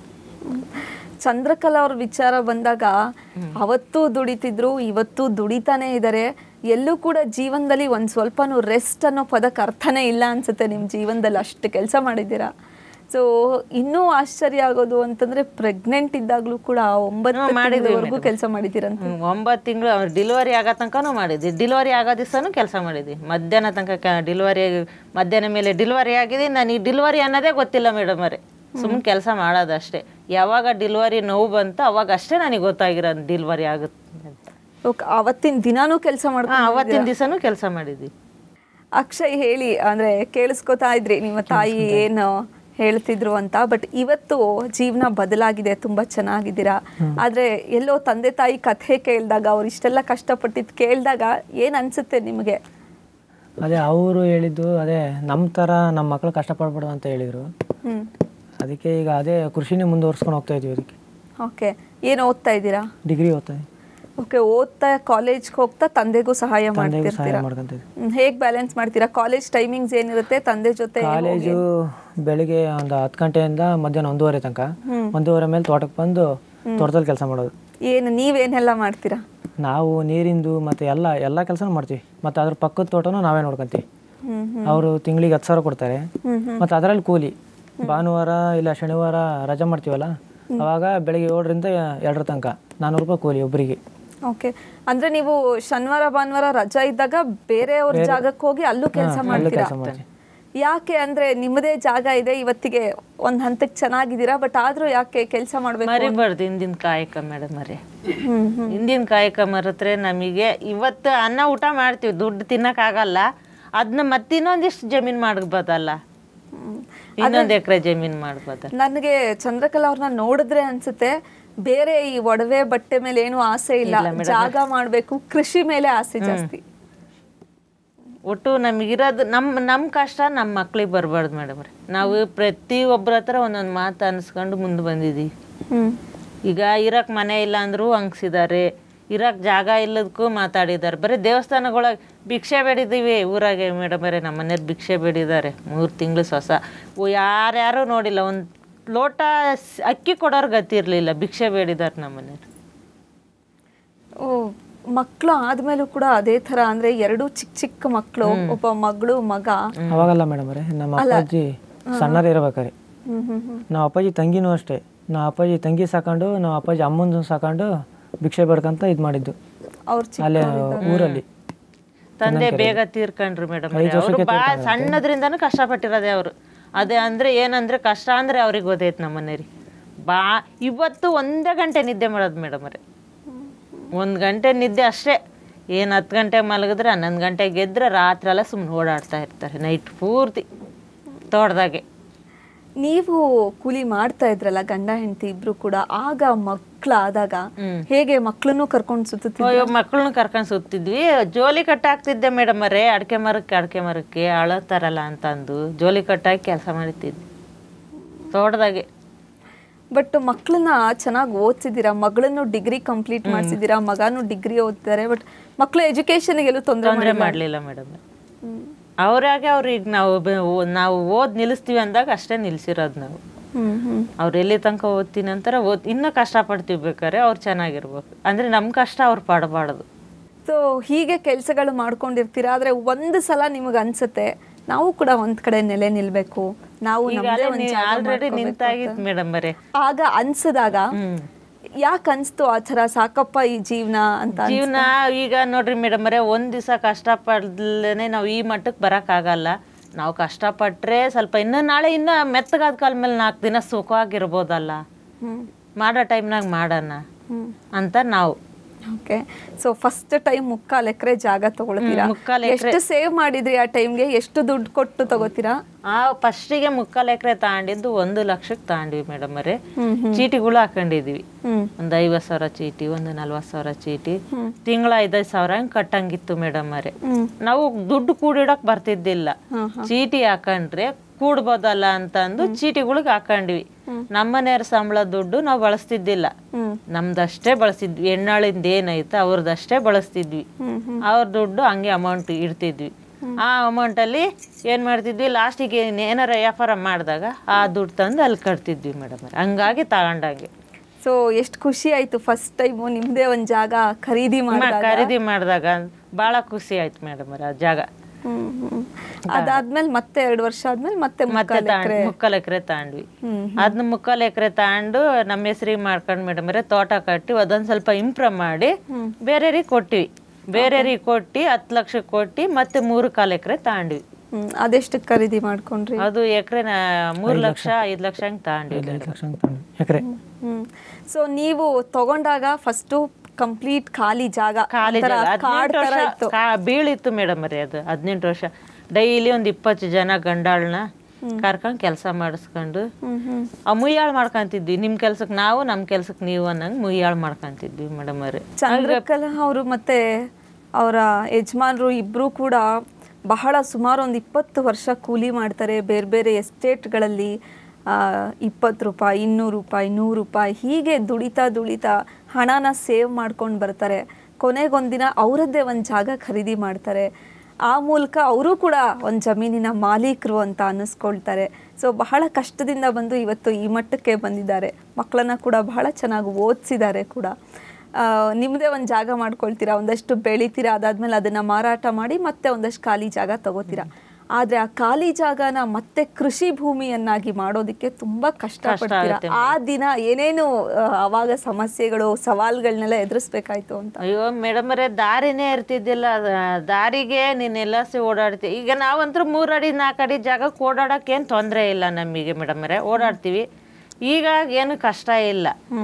ಚಂದ್ರಕಲಾ ಅವ್ರ ವಿಚಾರ ಬಂದಾಗ ಅವತ್ತು ದುಡಿತಿದ್ರು ಇವತ್ತು ದುಡಿತಾನೆ ಇದ್ದಾರೆ ಎಲ್ಲೂ ಕೂಡ ಜೀವನದಲ್ಲಿ ಒಂದ್ ಸ್ವಲ್ಪನೂ ರೆಸ್ಟ್ ಅನ್ನೋ ಪದಕ್ಕೆ ಅರ್ಥನೇ ಇಲ್ಲ ಅನ್ಸುತ್ತೆ ನಿಮ್ಮ ಜೀವನದಲ್ಲಿ ಅಷ್ಟು ಕೆಲಸ ಮಾಡಿದ್ದೀರಾ ಸೊ ಇನ್ನೂ ಆಶ್ಚರ್ಯ ಆಗೋದು ಅಂತಂದ್ರೆ ಪ್ರೆಗ್ನೆಂಟ್ ಇದ್ದಾಗ್ಲೂ ಕೂಡ ಒಂಬತ್ತು ತಿಂಗಳವರೆಗೂ ಕೆಲಸ ಮಾಡಿದ್ದೀರಂತ ಹ್ಮ್, ಒಂಬತ್ತು ತಿಂಗಳು ಅವ್ರು ಡಿಲಿವರಿ ಆಗೋ ತನಕನೂ ಮಾಡಿದ್ವಿ ಡಿಲಿವರಿ ಆಗೋ ದಿವಸನೂ ಕೆಲಸ ಮಾಡಿದ್ವಿ ಮಧ್ಯಾಹ್ನ ತನಕ ಡಿಲಿವರಿ ಮಧ್ಯಾಹ್ನ ಮೇಲೆ ಡಿಲಿವರಿ ಆಗಿದೆ ನನಗೆ ಡಿಲಿವರಿ ಅನ್ನೋದೇ ಗೊತ್ತಿಲ್ಲ ಮೇಡಮ್ ಅವರೇ ಸುಮ್ಮನೆ ಕೆಲಸ ಮಾಡೋದಷ್ಟೇ ಯಾವಾಗ ಡಿಲಿವರಿ ನೋವು ಬಂತು ಅವಾಗ ಅಷ್ಟೇ ನನಗೆ ಗೊತ್ತಾಗಿರೋದು ಡಿಲಿವರಿ ಆಗುತ್ತೆ ಅಂತ ಓಕೆ ಅವತ್ತಿನ ದಿನಾನೂ ಕೆಲಸ ಹಾ, ಮಾಡ್ಕೊಂಡು ಅವತ್ತಿನ ದಿವಸನೂ ಕೆಲಸ ಮಾಡಿದ್ವಿ ಅಕ್ಷಯ್ ಹೇಳಿ ಅಂದ್ರೆ ಕೇಳಿಸ್ಕೊತಾ ಇದ್ರಿ ನಿಮ್ಮ ತಾಯಿ ಏನು ಹೇಳ್ತಿದ್ರು ಅಂತ ಬಟ್ ಇವತ್ತು ಜೀವನ ಬದಲಾಗಿದೆ ತುಂಬಾ ಚೆನ್ನಾಗಿದ್ದೀರಾ ಆದ್ರೆ ಎಲ್ಲೋ ತಂದೆ ತಾಯಿ ಕಥೆ ಕೇಳಿದಾಗ ಅವ್ರು ಇಷ್ಟೆಲ್ಲ ಕಷ್ಟಪಟ್ಟಿದ್ದು ಕೇಳಿದಾಗ ಏನ್ ಅನ್ಸುತ್ತೆ ನಿಮಗೆ ಅದೇ ಅವರು ಹೇಳಿದ್ದು ಅದೇ ನಮ್ಮ ಥರ ನಮ್ಮ ಮಕ್ಕಳು ಕಷ್ಟಪಡ್ಬಾರ್ದು ಅಂತ ಹೇಳಿದರು ಹ್ಮ್ ಅದಕ್ಕೆ ಈಗ ಅದೇ ಕೃಷಿನೇ ಮುಂದುವರ್ಸ್ಕೊಂಡು ಹೋಗ್ತಾ ಇದೀವಿ ಅದಕ್ಕೆ ಓಕೆ ಏನು ಓದ್ತಾ ಇದ್ದೀರಾ ಡಿಗ್ರಿ ಓದ್ತಾ ಇದೀವಿ. ಓಕೆ ಓದ್ತಾ ಕಾಲೇಜ್ಗೆ ಹೋಗ್ತಾ ತಂದೆಗೂ ಸಹಾಯ ತಂದೆಗೂ ಸಹಾಯ ಮಾಡ್ತಿರ್ತೀರಾ ಮಾಡ್ಕೊಂತ ಇದೀವಿ ಹ್ಮ್, ಹೇಗ್ ಬ್ಯಾಲೆನ್ಸ್ ಮಾಡ್ತೀರಾ ಕಾಲೇಜ್ ಟೈಮಿಂಗ್ಸ್ ಏನಿರುತ್ತೆ ತಂದೆ ಜೊತೆ ಕಾಲೇಜು ಬೆಳಿಗ್ಗೆ ಒಂದು ಹತ್ತು ಗಂಟೆಯಿಂದ ಮಧ್ಯಾಹ್ನ ಒಂದೂವರೆ ತನಕ ಒಂದೂವರೆ ಮೇಲೆ ತೋಟಕ್ಕೆ ಬಂದು ತೋಟದಲ್ಲಿ ಕೆಲಸ ಮಾಡೋದು ಏನು ನೀವೇನೆಲ್ಲ ಮಾಡ್ತೀರಾ ನಾವು ನೀರಿಂದು ಮತ್ತು ಎಲ್ಲ ಎಲ್ಲ ಕೆಲಸನೂ ಮಾಡ್ತೀವಿ ಮತ್ತು ಅದ್ರ ಪಕ್ಕದ ತೋಟನೂ ನಾವೇ ನೋಡ್ಕೊಂತೀವಿ ಹ್ಮ್ ಅವರು ತಿಂಗಳಿಗೆ ಹತ್ತು ಸಾವಿರ ಕೊಡ್ತಾರೆ ಹ್ಮ್ ಮತ್ತು ಅದರಲ್ಲಿ ಕೂಲಿ ಭಾನುವಾರ ಇಲ್ಲ ಶನಿವಾರ ರಜೆ ಮಾಡ್ತೀವಲ್ಲ ಅವಾಗ ಬೆಳಿಗ್ಗೆ ಏಳರಿಂದ ಎರಡರ ತನಕ ನಾನ್ನೂರು ರೂಪಾಯಿ ಕೂಲಿ ಒಬ್ಬರಿಗೆ ಓಕೆ ಅಂದ್ರೆ ನೀವು ಶನಿವಾರ ಭಾನುವಾರ ರಜಾ ಇದ್ದಾಗ ಬೇರೆಯವ್ರ ಜಾಗಕ್ಕೆ ಹೋಗಿ ಅಲ್ಲೂ ಕೆಲಸ ಮಾಡ್ತೀರಾ ಕೆಲಸ ಮಾಡ್ತೀವಿ ಯಾಕೆ ಅಂದ್ರೆ ನಿಮ್ಮದೇ ಜಾಗ ಇದೆ ಇವತ್ತಿಗೆ ಒಂದ್ ಹಂತಕ್ಕೆ ಚೆನ್ನಾಗಿದ್ದೀರಾ ಬಟ್ ಆದ್ರೂ ಯಾಕೆ ಕೆಲಸ ಮಾಡ್ಬೇಕು ಮರಿಬಾರ್ದು ಹಿಂದಿನ ಕಾಯಕ ಮೇಡಮ್ ಅರೇ ಹ್ಮ್ ಹ್ಮ್ ಹಿಂದಿನ ಕಾಯಕ ಮರೆತ್ರೆ ನಮಗೆ ಇವತ್ತು ಅನ್ನ ಊಟ ಮಾಡ್ತೀವಿ ದುಡ್ಡು ತಿನ್ನಕ್ಕಾಗಲ್ಲ ಅದನ್ನ ಮತ್ತಿನ್ನೊಂದಿಷ್ಟು ಜಮೀನು ಮಾಡ್ಬೋದಲ್ಲ ಇನ್ನೊಂದು ಎಕರೆ ಜಮೀನು ಮಾಡ್ಬೋದಲ್ಲ ನನಗೆ ಚಂದ್ರಕಲಾ ಅವ್ರನ್ನ ನೋಡಿದ್ರೆ ಅನ್ಸುತ್ತೆ ಬೇರೆ ಈ ಒಡವೆ ಬಟ್ಟೆ ಮೇಲೆ ಏನು ಆಸೆ ಇಲ್ಲ ಜಾಗ ಮಾಡ್ಬೇಕು ಕೃಷಿ ಮೇಲೆ ಆಸೆ ಜಾಸ್ತಿ ಒಟ್ಟು ನಮಗಿರೋದು ನಮ್ಮ ನಮ್ಮ ಕಷ್ಟ ನಮ್ಮ ಮಕ್ಳಿಗೆ ಬರಬಾರ್ದು ಮೇಡಮ್ ನಾವು ಪ್ರತಿ ಒಬ್ಬರ ಹತ್ರ ಒಂದೊಂದು ಮಾತು ಅನ್ಸ್ಕೊಂಡು ಮುಂದೆ ಬಂದಿದ್ದೀವಿ ಹ್ಮ್ ಈಗ ಇರಕ್ಕೆ ಮನೆ ಇಲ್ಲ ಅಂದರೂ ಹಂಗ್ಸಿದ್ದಾರೆ ಇರಕ್ಕೆ ಜಾಗ ಇಲ್ಲದಕ್ಕೂ ಮಾತಾಡಿದ್ದಾರೆ ಬರೀ ದೇವಸ್ಥಾನಗೊಳಗೆ ಭಿಕ್ಷೆ ಬೇಡಿದ್ದೀವಿ ಊರಾಗೆ ಮೇಡಮ್ ಬರೇ ನಮ್ಮ ಮನೇಲಿ ಭಿಕ್ಷೆ ಬೇಡಿದ್ದಾರೆ ಮೂರು ತಿಂಗಳು ಹೊಸ ಯಾರ್ಯಾರು ನೋಡಿಲ್ಲ ಒಂದು ಲೋಟ ಸ್- ಅಕ್ಕಿ ಕೊಡೋರು ಗತಿ ಇರಲಿಲ್ಲ ಭಿಕ್ಷೆ ಬೇಡಿದ್ದಾರೆ ನಮ್ಮ ಮನೇಲಿ ಓ ಮಕ್ಕಳು ಆದ್ಮೇಲೂ ಕೂಡ ಅದೇ ತರ ಅಂದ್ರೆ ಎರಡು ಚಿಕ್ಕ ಚಿಕ್ಕ ಮಕ್ಕಳು ಒಬ್ಬ ಮಗಳು ಮಗ ಅವಾಗಲ್ಲ ಮೇಡಮ್ ಅವರೇ ನಮ್ಮ ಅಪ್ಪಾಜಿ ಸಣ್ಣರು ಇರ್ಬೇಕಾರೆ ಹ್ಮ್ ಹ್ಮ್ ಹ್ಮ್ ನಮ್ಮ ಅಪ್ಪಾಜಿ ತಂಗಿನೂ ಅಷ್ಟೇ ನಮ್ಮ ಅಪ್ಪಾಜಿ ತಂಗಿ ಸಾಕೊಂಡು ನಮ್ಮ ಅಪ್ಪಾಜಿ ಅಮ್ಮನ ಸಾಕೊಂಡು ಭಿಕ್ಷೆ ಬೇಡ್ಕಂತ ಇದು ಮಾಡಿದ್ದು ಅವ್ರ ಚಿಕ್ಕ ಅಲ್ಲೇ ಊರಲ್ಲಿ ತಂದೆ ಬೇಗ ತೀರ್ಕೊಂಡ್ರು ಮೇಡಮ್ ಅವರು ಬಾ ಸಣ್ಣದ್ರಿಂದನೂ ಕಷ್ಟಪಟ್ಟಿರೋದೆ ಅವರು ಅದೇ ಅಂದ್ರೆ ಏನಂದ್ರೆ ಕಷ್ಟ ಅಂದ್ರೆ ಅವ್ರಿಗೆ ಗೊತ್ತೈತೆ ನಮ್ಮ ಮನೇರಿ ಬಾ ಇವತ್ತು ಒಂದೇ ಗಂಟೆ ನಿದ್ದೆ ಮಾಡೋದು ಮೇಡಮ್ ಅವ್ರೆ ಒಂದು ಗಂಟೆ ನಿದ್ದೆ ಅಷ್ಟೇ ಏನು ಹತ್ತು ಗಂಟೆಗೆ ಮಲಗಿದ್ರೆ ಹನ್ನೊಂದು ಗಂಟೆಗೆ ಗೆದ್ರೆ ರಾತ್ರಿ ಎಲ್ಲ ಸುಮ್ಮನೆ ಓಡಾಡ್ತಾ ಇರ್ತಾರೆ ನೈಟ್ ಪೂರ್ತಿ ತೋಟದಾಗೆ ನೀವು ಕೂಲಿ ಮಾಡ್ತಾ ಇದ್ರಲ್ಲ ಗಂಡ ಹೆಂಡತಿ ಇಬ್ರು ಕೂಡ ಆಗ ಮಕ್ಕಳಾದಾಗ ಹೇಗೆ ಮಕ್ಕಳನ್ನು ಕರ್ಕೊಂಡು ಸುತ್ತಿ ಅಯ್ಯೋ ಮಕ್ಕಳನ್ನ ಕರ್ಕೊಂಡು ಸುತ್ತಿದ್ವಿ ಜೋಲಿ ಕಟ್ಟಾಕ್ತಿದ್ದೆ ಮೇಡಮ್ ಅವರೇ ಅಡಿಕೆ ಮರಕ್ಕೆ ಅಡಿಕೆ ಮರಕ್ಕೆ ಅಳತಾರಲ್ಲ ಅಂತಂದು ಜೋಲಿ ಕಟ್ಟಾಕಿ ಕೆಲಸ ಮಾಡ್ತಿದ್ವಿ ತೋಟದಾಗೆ ಬಟ್ ಮಕ್ಕಳನ್ನ ಚೆನ್ನಾಗಿ ಓದಿಸಿದ್ದೀರಾ ಮಗಳನ್ನು ಡಿಗ್ರಿ ಕಂಪ್ಲೀಟ್ ಮಾಡಿಸಿದ್ದೀರಾ ಮಗನೂ ಡಿಗ್ರಿ ಓದ್ತಾರೆ ಬಟ್ ಮಕ್ಕಳು ಎಜುಕೇಶನ್ಗೆ ಎಲ್ಲೂ ತೊಂದರೆ ತೊಂದರೆ ಮಾಡಲಿಲ್ಲ ಮೇಡಮ್ ಅವ್ರಾಗೆ ಅವ್ರಿಗೆ ನಾವು ಬೆ- ಓ- ನಾವು ಓದ್ ನಿಲ್ಲಿಸ್ತೀವಿ ಅಂದಾಗ ಅಷ್ಟೇ ನಿಲ್ಸಿರೋದು ನಾವು ಹ್ಮ್ ಹ್ಮ್ ಅವ್ರು ಎಲ್ಲಿ ತನಕ ಓದ್ತೀನಿ ಅಂತಾರೆ ಓದ್ ಇನ್ನೂ ಕಷ್ಟಪಡ್ತೀವಿ ಬೇಕಾದ್ರೆ ಅವ್ರು ಚೆನ್ನಾಗಿರ್ಬೇಕು ಅಂದರೆ ನಮ್ಮ ಕಷ್ಟ ಅವ್ರು ಪಡಬಾರ್ದು ಸೊ ಹೀಗೆ ಕೆಲಸಗಳು ಮಾಡ್ಕೊಂಡಿರ್ತೀರಾ ಆದ್ರೆ ಒಂದು ಸಲ ನಿಮಗೆ ಅನ್ಸುತ್ತೆ ನಾವು ಕೂಡ ಒಂದ್ ಕಡೆ ನೆಲೆ ನಿಲ್ಬೇಕು ನಾವು ನಮ್ದೇ ಒಂದ್ ಜಾಗ ಆಲ್ರೆಡಿ ಮಾಡ್ಕೋಬೇಕು ನಿಂತಾಗಿತ್ತು ಮೇಡಮ್ ಬರೇ ಆಗ ಅನ್ಸದಾಗ ಯಾಕೆ ಅನ್ಸ್ತು ಆ ಥರ ಸಾಕಪ್ಪ ಈ ಜೀವನ ಅಂತ ಜೀವನ ಈಗ ನೋಡ್ರಿ ಮೇಡಮ್ ಅವರೇ ಒಂದು ದಿವಸ ಕಷ್ಟಪಡ್ಲೇನೆ ನಾವು ಈ ಮಟ್ಟಕ್ಕೆ ಬರೋಕ್ಕಾಗಲ್ಲ ನಾವು ಕಷ್ಟಪಟ್ಟರೆ ಸ್ವಲ್ಪ ಇನ್ನೂ ನಾಳೆ ಇನ್ನೂ ಮೆತ್ತಗಾದ ಕಾಲ ಮೇಲೆ ನಾಲ್ಕು ದಿನ ಸುಖವಾಗಿರ್ಬೋದಲ್ಲ ಹ್ಮ್ ಮಾಡೋ ಟೈಮ್ನಾಗ ಮಾಡೋಣ ಹ್ಮ್ ಅಂತ ನಾವು ಓಕೆ ಸೊ ಫಸ್ಟ್ ಟೈಮ್ ಮುಕ್ಕಾಲ್ ಎಕರೆ ಜಾಗ ತಗೊಳ್ತೀರಾ ಹ್ಮ್, ಮುಕ್ಕಾಲ್ ಎಷ್ಟು ಸೇವ್ ಮಾಡಿದ್ರಿ ಆ ಟೈಮ್ಗೆ ಎಷ್ಟು ದುಡ್ಡು ಕೊಟ್ಟು ತಗೋತೀರಾ ಆ ಫಸ್ಟಿಗೆ ಮುಕ್ಕಾಲು ಎಕರೆ ತಗೊಂಡಿದ್ದು ಒಂದು ಲಕ್ಷಕ್ಕೆ ತಗೊಂಡ್ವಿ ಮೇಡಮ್ ಅವರೇ ಚೀಟಿಗಳು ಹಾಕೊಂಡಿದ್ವಿ ಹ್ಮ್ ಒಂದು ಐವತ್ತು ಸಾವಿರ ಚೀಟಿ ಒಂದು ನಲ್ವತ್ತು ಸಾವಿರ ಚೀಟಿ ತಿಂಗಳ ಐದೈದು ಸಾವಿರ ಹಂಗೆ ಕಟ್ಟಂಗಿತ್ತು ಮೇಡಮ್ ಅವರೇ ಹ್ಮ್ ನಾವು ದುಡ್ಡು ಕೂಡಿಡಕ್ ಬರ್ತಿದ್ದಿಲ್ಲ ಚೀಟಿ ಹಾಕೊಂಡ್ರೆ ಕೂಡ್ಬೋದಲ್ಲ ಅಂತ ಅಂದು ಚೀಟಿಗಳಿಗೆ ಹಾಕೊಂಡ್ವಿ ನಮ್ಮನೆಯವ್ರ ಸಂಬಳ ದುಡ್ಡು ನಾವು ಬಳಸ್ತಿದ್ದಿಲ್ಲ ಹ್ಮ್ ನಮ್ದಷ್ಟೇ ಬಳಸ್ತಿದ್ವಿ ಹೆಣ್ಣಾಳಿಂದ ಏನೈತೆ ಅವ್ರದ್ದಷ್ಟೇ ಬಳಸ್ತಿದ್ವಿ ಹ್ಮ್ ಹ್ಮ್ ಅವ್ರ ದುಡ್ಡು ಹಂಗೆ ಅಮೌಂಟ್ ಇಡ್ತಿದ್ವಿ ಆ ಅಮೌಂಟಲ್ಲಿ ಏನು ಮಾಡ್ತಿದ್ವಿ ಲಾಸ್ಟಿಗೆ ಏನಾರ ವ್ಯಾಪಾರ ಮಾಡಿದಾಗ ಆ ದುಡ್ಡು ತಂದು ಅಲ್ಲಿ ಕಟ್ತಿದ್ವಿ ಮೇಡಮ್ ಹಂಗಾಗಿ ತಗೊಂಡಂಗೆ ಸೊ ಎಷ್ಟು ಖುಷಿ ಆಯ್ತು ಫಸ್ಟ್ ಟೈಮು ನಿಮ್ದೇ ಒಂದ್ ಜಾಗ ಖರೀದಿ ಮಾಡಿದಾಗ ಖರೀದಿ ಮಾಡಿದಾಗ ಭಾಳ ಖುಷಿ ಆಯ್ತು ಮೇಡಮ್ ಆ ಜಾಗ ಹ್ಮ್ ಹ್ಮ್ ಅದಾದ್ಮೇಲೆ ಮತ್ತೆ ಎರಡು ವರ್ಷ ಆದ್ಮೇಲೆ ಮತ್ತೆ ಮತ್ತೆ ಮುಕ್ಕಾಲ್ ತಗೊಂಡ್ ಎಕ್ರೆ. ಮುಕ್ಕಾಲು ಎಕರೆ ತಗೊಂಡ್ವಿ ಹ್ಮ್ ಅದನ್ನ ಮುಕ್ಕಾಲು ಎಕರೆ ತಗೊಂಡು ನಮ್ಮ ಹೆಸ್ರಿಗೆ ಮಾಡ್ಕೊಂಡು ಮೇಡಮ್ ತೋಟ ಕಟ್ಟಿ ಅದೊಂದು ಸ್ವಲ್ಪ ಇಂಪ್ರೂವ್ ಮಾಡಿ ಬೇರೆಯವ್ರಿಗೆ ಕೊಟ್ಟಿವಿ ಬೇರೆಯವ್ರಿಗೆ ಕೊಟ್ಟು ಹತ್ತು ಲಕ್ಷ ಕೊಟ್ಟು ಮತ್ತೆ ಮೂರು ಕಾಲು ಎಕರೆ ತಗೊಂಡ್ವಿ ಹ್ಮ್ ಅದೆಷ್ಟಕ್ಕೆ ಖರೀದಿ ಮಾಡ್ಕೊಂಡ್ರಿ ಅದು ಎಕರೆ ಮೂರು ಲಕ್ಷ ಐದು ಲಕ್ಷ ಹಂಗೆ ತಗೊಂಡ್ವಿ ಐದು ಲಕ್ಷ ಅಂತ ತಗೊಂಡ್ವಿ ಎಕರೆ ಹ್ಮ್ ಸೊ ನೀವು ತಗೊಂಡಾಗ ಫಸ್ಟು ಕಂಪ್ಲೀಟ್ ಖಾಲಿ ಜಾಗ ಖಾಲಿ ಒಂಥರ ಜಾಗ ಕಾಡ್ ಹದಿನೆಂಟು ತರ ವರ್ಷ ಇತ್ತು ಕಾ- ಬೀಳಿತ್ತು ಮೇಡಮ್ ರೀ ಅದು ಹದಿನೆಂಟು ವರ್ಷ ಡೈಲಿ ಒಂದು ಇಪ್ಪತ್ತು ಜನ ಗಂಡಾಳನ್ನ ಕರ್ಕೊಂಡು ಕೆಲಸ ಮಾಡಿಸ್ಕೊಂಡು ಹ್ಮ್ ಹ್ಮ್ ಆ ಮುಯ್ಯಾಳು ಮಾಡ್ಕೊಂತಿದ್ವಿ ನಿಮ್ಮ ಕೆಲ್ಸಕ್ಕೆ ನಾವು ನಮ್ಮ ಕೆಲ್ಸಕ್ಕೆ ನೀವು ಅನ್ನಂಗೆ ಮುಯ್ಯಾಳು ಮಾಡ್ಕೊಂತಿದ್ವಿ ಮೇಡಮ್ ಅವ್ರೆ ಚಂದ್ರಕಲಾ ಅವರು ಮತ್ತೆ ಅವರ ಯಜಮಾನರು ಇಬ್ಬರು ಕೂಡ ಬಹಳ ಸುಮಾರು ಒಂದು ಇಪ್ಪತ್ತು ವರ್ಷ ಕೂಲಿ ಮಾಡ್ತಾರೆ ಬೇರೆ ಬೇರೆ ಎಸ್ಟೇಟ್ಗಳಲ್ಲಿ ಇಪ್ಪತ್ತು ರೂಪಾಯಿ ಇನ್ನೂರು ರೂಪಾಯಿ ನೂರು ರೂಪಾಯಿ ಹೀಗೆ ದುಡಿತಾ ದುಡಿತಾ ಹಣನ ಸೇವ್ ಮಾಡ್ಕೊಂಡು ಬರ್ತಾರೆ ಕೊನೆಗೊಂದಿನ ಅವರದ್ದೇ ಒಂದು ಜಾಗ ಖರೀದಿ ಮಾಡ್ತಾರೆ ಆ ಮೂಲಕ ಅವರು ಕೂಡ ಒಂದು ಜಮೀನಿನ ಮಾಲೀಕರು ಅಂತ ಅನ್ನಿಸ್ಕೊಳ್ತಾರೆ ಸೊ ಬಹಳ ಕಷ್ಟದಿಂದ ಬಂದು ಇವತ್ತು ಈ ಮಟ್ಟಕ್ಕೆ ಬಂದಿದ್ದಾರೆ ಮಕ್ಕಳನ್ನ ಕೂಡ ಬಹಳ ಚೆನ್ನಾಗಿ ಓದಿಸಿದ್ದಾರೆ ಕೂಡ ಆ, ನಿಮ್ಮದೇ ಒಂದು ಜಾಗ ಮಾಡ್ಕೊಳ್ತೀರಾ ಒಂದಷ್ಟು ಬೆಳಿತೀರಾ ಅದಾದ್ಮೇಲೆ ಅದನ್ನ ಮಾರಾಟ ಮಾಡಿ ಮತ್ತೆ ಒಂದಷ್ಟು ಖಾಲಿ ಜಾಗ ತಗೋತೀರಾ ಆದ್ರೆ ಆ ಖಾಲಿ ಜಾಗನ ಮತ್ತೆ ಕೃಷಿ ಭೂಮಿಯನ್ನಾಗಿ ಮಾಡೋದಕ್ಕೆ ತುಂಬಾ ಕಷ್ಟಪಡ್ತೀರಾ ಆ ದಿನ ಏನೇನು ಆ, ಅವಾಗ ಸಮಸ್ಯೆಗಳು ಸವಾಲ್ಗಳನ್ನೆಲ್ಲ ಎದುರಿಸ್ಬೇಕಾಯ್ತು ಅಂತ ಅಯ್ಯೋ ಮೇಡಮ್ ಅವರೇ ದಾರಿನೇ ಇರ್ತಿದ್ದಿಲ್ಲ ಅದ- ದಾರಿಗೆ ನೀನೆಲ್ಲ ಸಿ ಓಡಾಡ್ತೀವಿ ಈಗ ನಾವಂತೂ ಮೂರು ಅಡಿ ನಾಲ್ಕು ಅಡಿ ಜಾಗಕ್ಕೆ ಓಡಾಡಕ್ಕೆ ಏನು ತೊಂದರೆ ಇಲ್ಲ ನಮಗೆ ಮೇಡಮ್ ಅವರೇ ಓಡಾಡ್ತೀವಿ ಈಗ ಏನು ಕಷ್ಟ ಇಲ್ಲ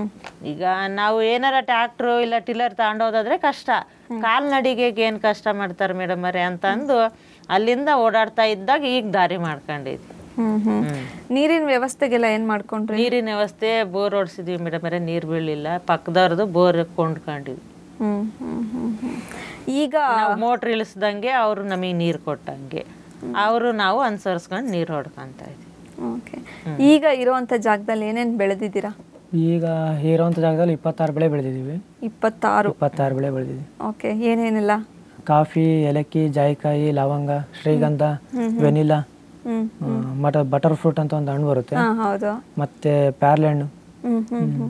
ಈಗ ನಾವು ಏನಾರ ಟ್ಯಾಕ್ಟ್ರು ಇಲ್ಲ ಟಿಲ್ಲರ್ ತಗೊಂಡೋದಾದ್ರೆ ಕಷ್ಟ ಕಾಲ್ನಡಿಗೆ ಏನು ಕಷ್ಟ ಮಾಡ್ತಾರೆ ಮೇಡಮ್ ಅವರೇ ಅಂತ ಅಂದು ಅಲ್ಲಿಂದ ಓಡಾಡ್ತಾ ಇದ್ದಾಗ ಈಗ ದಾರಿ ಮಾಡ್ಕೊಂಡಿದ್ವಿ ಹ್ಮ್ ಹ್ಮ್ ನೀರಿನ ವ್ಯವಸ್ಥೆಗೆಲ್ಲ ಏನ್ ಮಾಡ್ಕೊಂಡ್ರಿ ನೀರಿನ ವ್ಯವಸ್ಥೆ ಬೋರ್ ಓಡಿಸಿದ್ವಿ ಮೇಡಮ್ ಅವರೇ ನೀರು ಬೀಳಲಿಲ್ಲ ಪಕ್ಕದವ್ರದ್ದು ಬೋರ್ ಕೊಂಡ್ಕೊಂಡಿದ್ವಿ ಹ್ಮ್ ಹ್ಮ್ ಹ್ಮ್ ಹ್ಮ್. ಈಗ ನಾವು ಮೋಟ್ರ್ ಇಳಿಸ್ದಂಗೆ ಅವರು ನಮಗೆ ನೀರು ಕೊಟ್ಟಂಗೆ ಅವರು ನಾವು ಅನುಸರಿಸ್ಕೊಂಡು ನೀರು ಹೊಡ್ಕೊಂತ ಇದ್ವಿ ಓಕೆ ಈಗ ಇರುವಂತ ಜಾಗದಲ್ಲಿ ಏನೇನ್ ಬೆಳೆದಿದ್ದೀರಾ ಈಗ ಇರೋಂಥ ಜಾಗದಲ್ಲಿ ಇಪ್ಪತ್ತಾರು ಬೆಳೆ ಬೆಳೆದಿದ್ದೀವಿ ಇಪ್ಪತ್ತಾರು ಇಪ್ಪತ್ತಾರು ಬೆಳೆ ಬೆಳೆದಿದ್ದೀವಿ ಓಕೆ ಏನೇನೆಲ್ಲ ಕಾಫಿ ಏಲಕ್ಕಿ ಜಾಯಿಕಾಯಿ ಲವಂಗ ಶ್ರೀಗಂಧ ವೆನಿಲಾ ಹ್ಮ್ ಮಟ ಬಟರ್ ಫ್ರೂಟ್ ಅಂತ ಒಂದು ಹಣ್ಣು ಬರುತ್ತೆ ಹಾ ಹೌದು ಮತ್ತೆ ಪ್ಯಾರ್ಲೆ ಹಣ್ಣು ಹ್ಮ್ ಹ್ಮ್ ಹ್ಮ್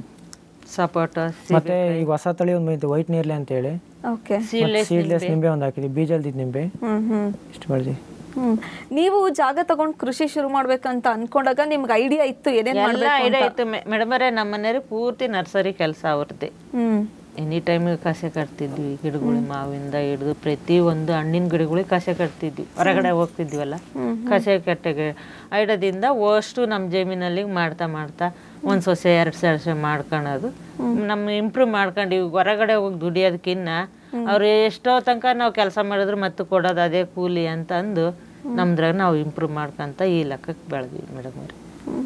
ಸಪೋಟ ಮತ್ತೆ ಈಗ ಹೊಸ ತಳಿ ಒಂದು ಬಂದಿತ್ತು ವೈಟ್ ನೀರ್ಲೆ ಅಂತ ಹೇಳಿ ಓಕೆ ಸೀಡ್ಲೆಸ್ ನಿಂಬೆ ಒಂದು ಹಾಕಿದ್ವಿ ಬೀಜಲ್ದಿದ್ದು ನಿಂಬೆ ಹ್ಮ್ ಹ್ಮ್ ಇಷ್ಟು ಬೆಳೆದಿ ಹ್ಮ್ ನೀವು ಜಾಗ ತಗೊಂಡ್ ಕೃಷಿ ಶುರು ಮಾಡ್ಬೇಕಂತ ಅನ್ಕೊಂಡಾಗ ನಿಮ್ಗೆ ಐಡಿಯಾ ಇತ್ತು ಏನೇನ್ ಎಲ್ಲ ಮಾಡ್ಬೇಕು ಐಡಿಯಾ ಇತ್ತು ಮೇಡಮ್ ಅವರೇ ನಮ್ಮ ಮನೆಯವ್ರಿಗೆ ಪೂರ್ತಿ ನರ್ಸರಿ ಕೆಲಸ ಅವ್ರದ್ದೇ ಹ್ಮ್ ಎನಿ ಟೈಮಿಗೆ ಕಸೆ ಕಟ್ತಿದ್ವಿ ಗಿಡಗಳು ಮಾವಿಂದ ಹಿಡಿದು ಪ್ರತಿ ಒಂದು ಹಣ್ಣಿನ ಗಿಡಗಳಿಗೆ ಕಸೆ ಕಟ್ತಿದ್ವಿ ಹೊರಗಡೆ ಹೋಗ್ತಿದ್ವಲ್ಲ ಕಸೆ ಕಟ್ಟೆಗೆ ಐಡದಿಂದ ಅಷ್ಟು ನಮ್ಮ ಜಮೀನಲ್ಲಿ ಮಾಡ್ತಾ ಮಾಡ್ತಾ ಒಂದು ಸೊಸೆ ಎರಡು ಸೊಸೆ ಮಾಡ್ಕೊಳೋದು ನಮ್ಮ ಇಂಪ್ರೂವ್ ಮಾಡ್ಕೊಂಡು ಈಗ ಹೊರಗಡೆ ಹೋಗಿ ದುಡಿಯೋದಕ್ಕಿನ್ನ ಅವ್ರು ಎಷ್ಟೋ ತನಕ ನಾವು ಕೆಲಸ ಮಾಡಿದ್ರು ಮತ್ತೆ ಕೊಡೋದು ಅದೇ ಕೂಲಿ ಅಂತ ಅಂದು ನಮ್ದ್ರಾಗ ನಾವು ಇಂಪ್ರೂವ್ ಮಾಡ್ಕೊಂತ ಈ ಲೆಕ್ಕಕ್ಕೆ ಬೆಳೆದ್ವಿ ಮೇಡಮ್ ಅವ್ರಿ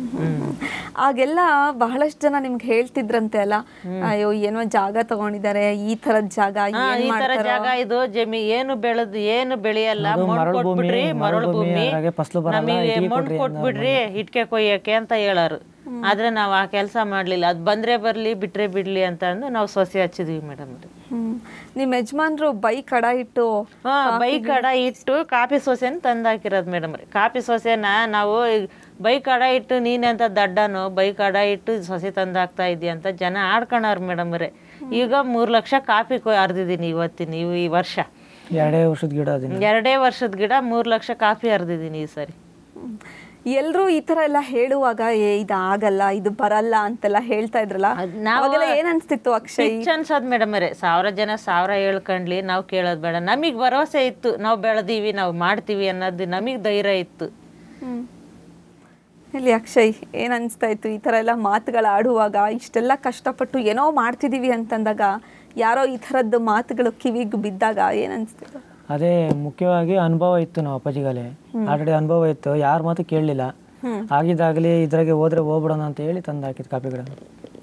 ಆಗೆಲ್ಲ ಬಹಳಷ್ಟು ಜನ ನಿಮ್ಗೆ ಹೇಳ್ತಿದ್ರಂತೆ ಅಲ್ಲ ಅಯ್ಯೋ ಏನೋ ಜಾಗ ತಗೊಂಡಿದ್ದಾರೆ ಈ ತರದ್ ಜಾಗ ಹಾ, ಏನ್ ಈ ತರ ಮಾಡ್ತಾರೋ ಜಾಗ ಇದು ಜಮಿ ಏನು ಬೆಳೆದು ಏನು ಬೆಳೆಯಲ್ಲ ಮಣ್ಣು ಕೊಟ್ಬಿಡ್ರಿ ಮರಳು ಭೂಮಿ ಅದ್ರಾಗೆ ಫಸಲು ಬರಲ್ಲ ನಮಗೆ ಮಣ್ಣು ಕೊಟ್ಬಿಡ್ರಿ ಇಟ್ಕೆ ಕೊಯ್ಯಕ್ಕೆ ಅಂತ ಹೇಳಾರು ಆದ್ರೆ ನಾವು ಆ ಕೆಲಸ ಮಾಡ್ಲಿಲ್ಲ ಅದ್ ಬಂದ್ರೆ ಬರ್ಲಿ ಬಿಟ್ರೆ ಬಿಡ್ಲಿ ಅಂತ ಅಂದು ನಾವು ಸೊಸೆ ಹಚ್ಚಿದ್ವಿ ಮೇಡಮ್ ಹ್ಮ್ ನಿಮ್ ಯಜಮಾನ್ರು ಬೈಕ್ ಕಡ ಇಟ್ಟು ಹಾ ಬೈಕ್ ಕಡ ಇಟ್ಟು ಕಾಫಿ ಸೊಸೆನ ತಂದಾಕಿರೋದು ಮೇಡಮ್ ರೀ ಕಾಫಿ ಸೊಸೆನ ನಾವು ಬೈಕ್ ಕಡ ಇಟ್ಟು ನೀನೆಂತ ದಡ್ಡನು ಬೈಕ್ ಕಡ ಇಟ್ಟು ಸೊಸೆ ತಂದಾಕ್ತಾ ಇದೀಯ ಅಂತ ಜನ ಆಡ್ಕೊಳಾರ ಮೇಡಮ್ ರೇ ಈಗ ಮೂರ್ ಲಕ್ಷ ಕಾಫಿ ಕೊಯ್ ಹರಿದಿದ್ದೀನಿ ಇವತ್ತಿನ ಇವು ಈ ವರ್ಷ ಎರಡೇ ವರ್ಷದ ಗಿಡ ಅದನ್ನ ಎರಡೇ ವರ್ಷದ ಗಿಡ ಮೂರ್ ಲಕ್ಷ ಕಾಫಿ ಹರಿದಿದ್ದೀನಿ ಈ ಸರಿ ಎಲ್ರು ಈ ತರ ಎಲ್ಲ ಹೇಳುವಾಗ ಏ ಇದು ಆಗಲ್ಲ ಇದು ಬರಲ್ಲ ಅಂತೆಲ್ಲ ಹೇಳ್ತಾ ಇದ್ರಲ್ಲ ಅದ್ ನಾವು- ಅವಾಗೆಲ್ಲ ಏನ್ ಅನ್ಸ್ತಿತ್ತು ಅಕ್ಷಯ್ ಪಿಚ್ ಅನ್ಸೋದ್ ಮೇಡಮ್ ಅವರೇ ಸಾವಿರ ಜನ ಸಾವಿರ ಹೇಳ್ಕೊಂಡ್ಲಿ ನಾವು ಕೇಳೋದು ಬೇಡ ನಮಗೆ ಭರವಸೆ ಇತ್ತು ನಾವು ಬೆಳೆದೀವಿ ನಾವು ಮಾಡ್ತೀವಿ ಅನ್ನೋದು ನಮಗೆ ಧೈರ್ಯ ಇತ್ತು ಹ್ಮ್. ಇಲ್ಲಿ ಅಕ್ಷಯ್ ಏನ್ ಅನ್ಸ್ತಾ ಇತ್ತು ಈ ತರ ಎಲ್ಲ ಮಾತುಗಳು ಆಡುವಾಗ ಇಷ್ಟೆಲ್ಲ ಕಷ್ಟಪಟ್ಟು ಏನೋ ಮಾಡ್ತಿದೀವಿ ಅಂತಂದಾಗ ಯಾರೋ ಈ ಥರದ್ದು ಮಾತುಗಳು ಕಿವಿಗೆ ಬಿದ್ದಾಗ ಏನ್ ಅನ್ಸ್ತಿತ್ತು ಅದೇ ಮುಖ್ಯವಾಗಿ ಅನುಭವ ಇತ್ತು ನಮ್ಮ ಅಪ್ಪಾಜಿಗಲೆ ಆಲ್ರೆಡಿ ಅನುಭವ ಇತ್ತು ಯಾರ ಮಾತು ಕೇಳಲಿಲ್ಲ ಆಗಿದ್ದಾಗಲಿ ಇದ್ರಾಗೆ ಹೋದ್ರೆ ಹೋಗ್ಬಿಡೋಣ ಅಂತ ಹೇಳಿ ತಂದು ಹಾಕಿದ್ ಕಾಫಿ ಗಿಡ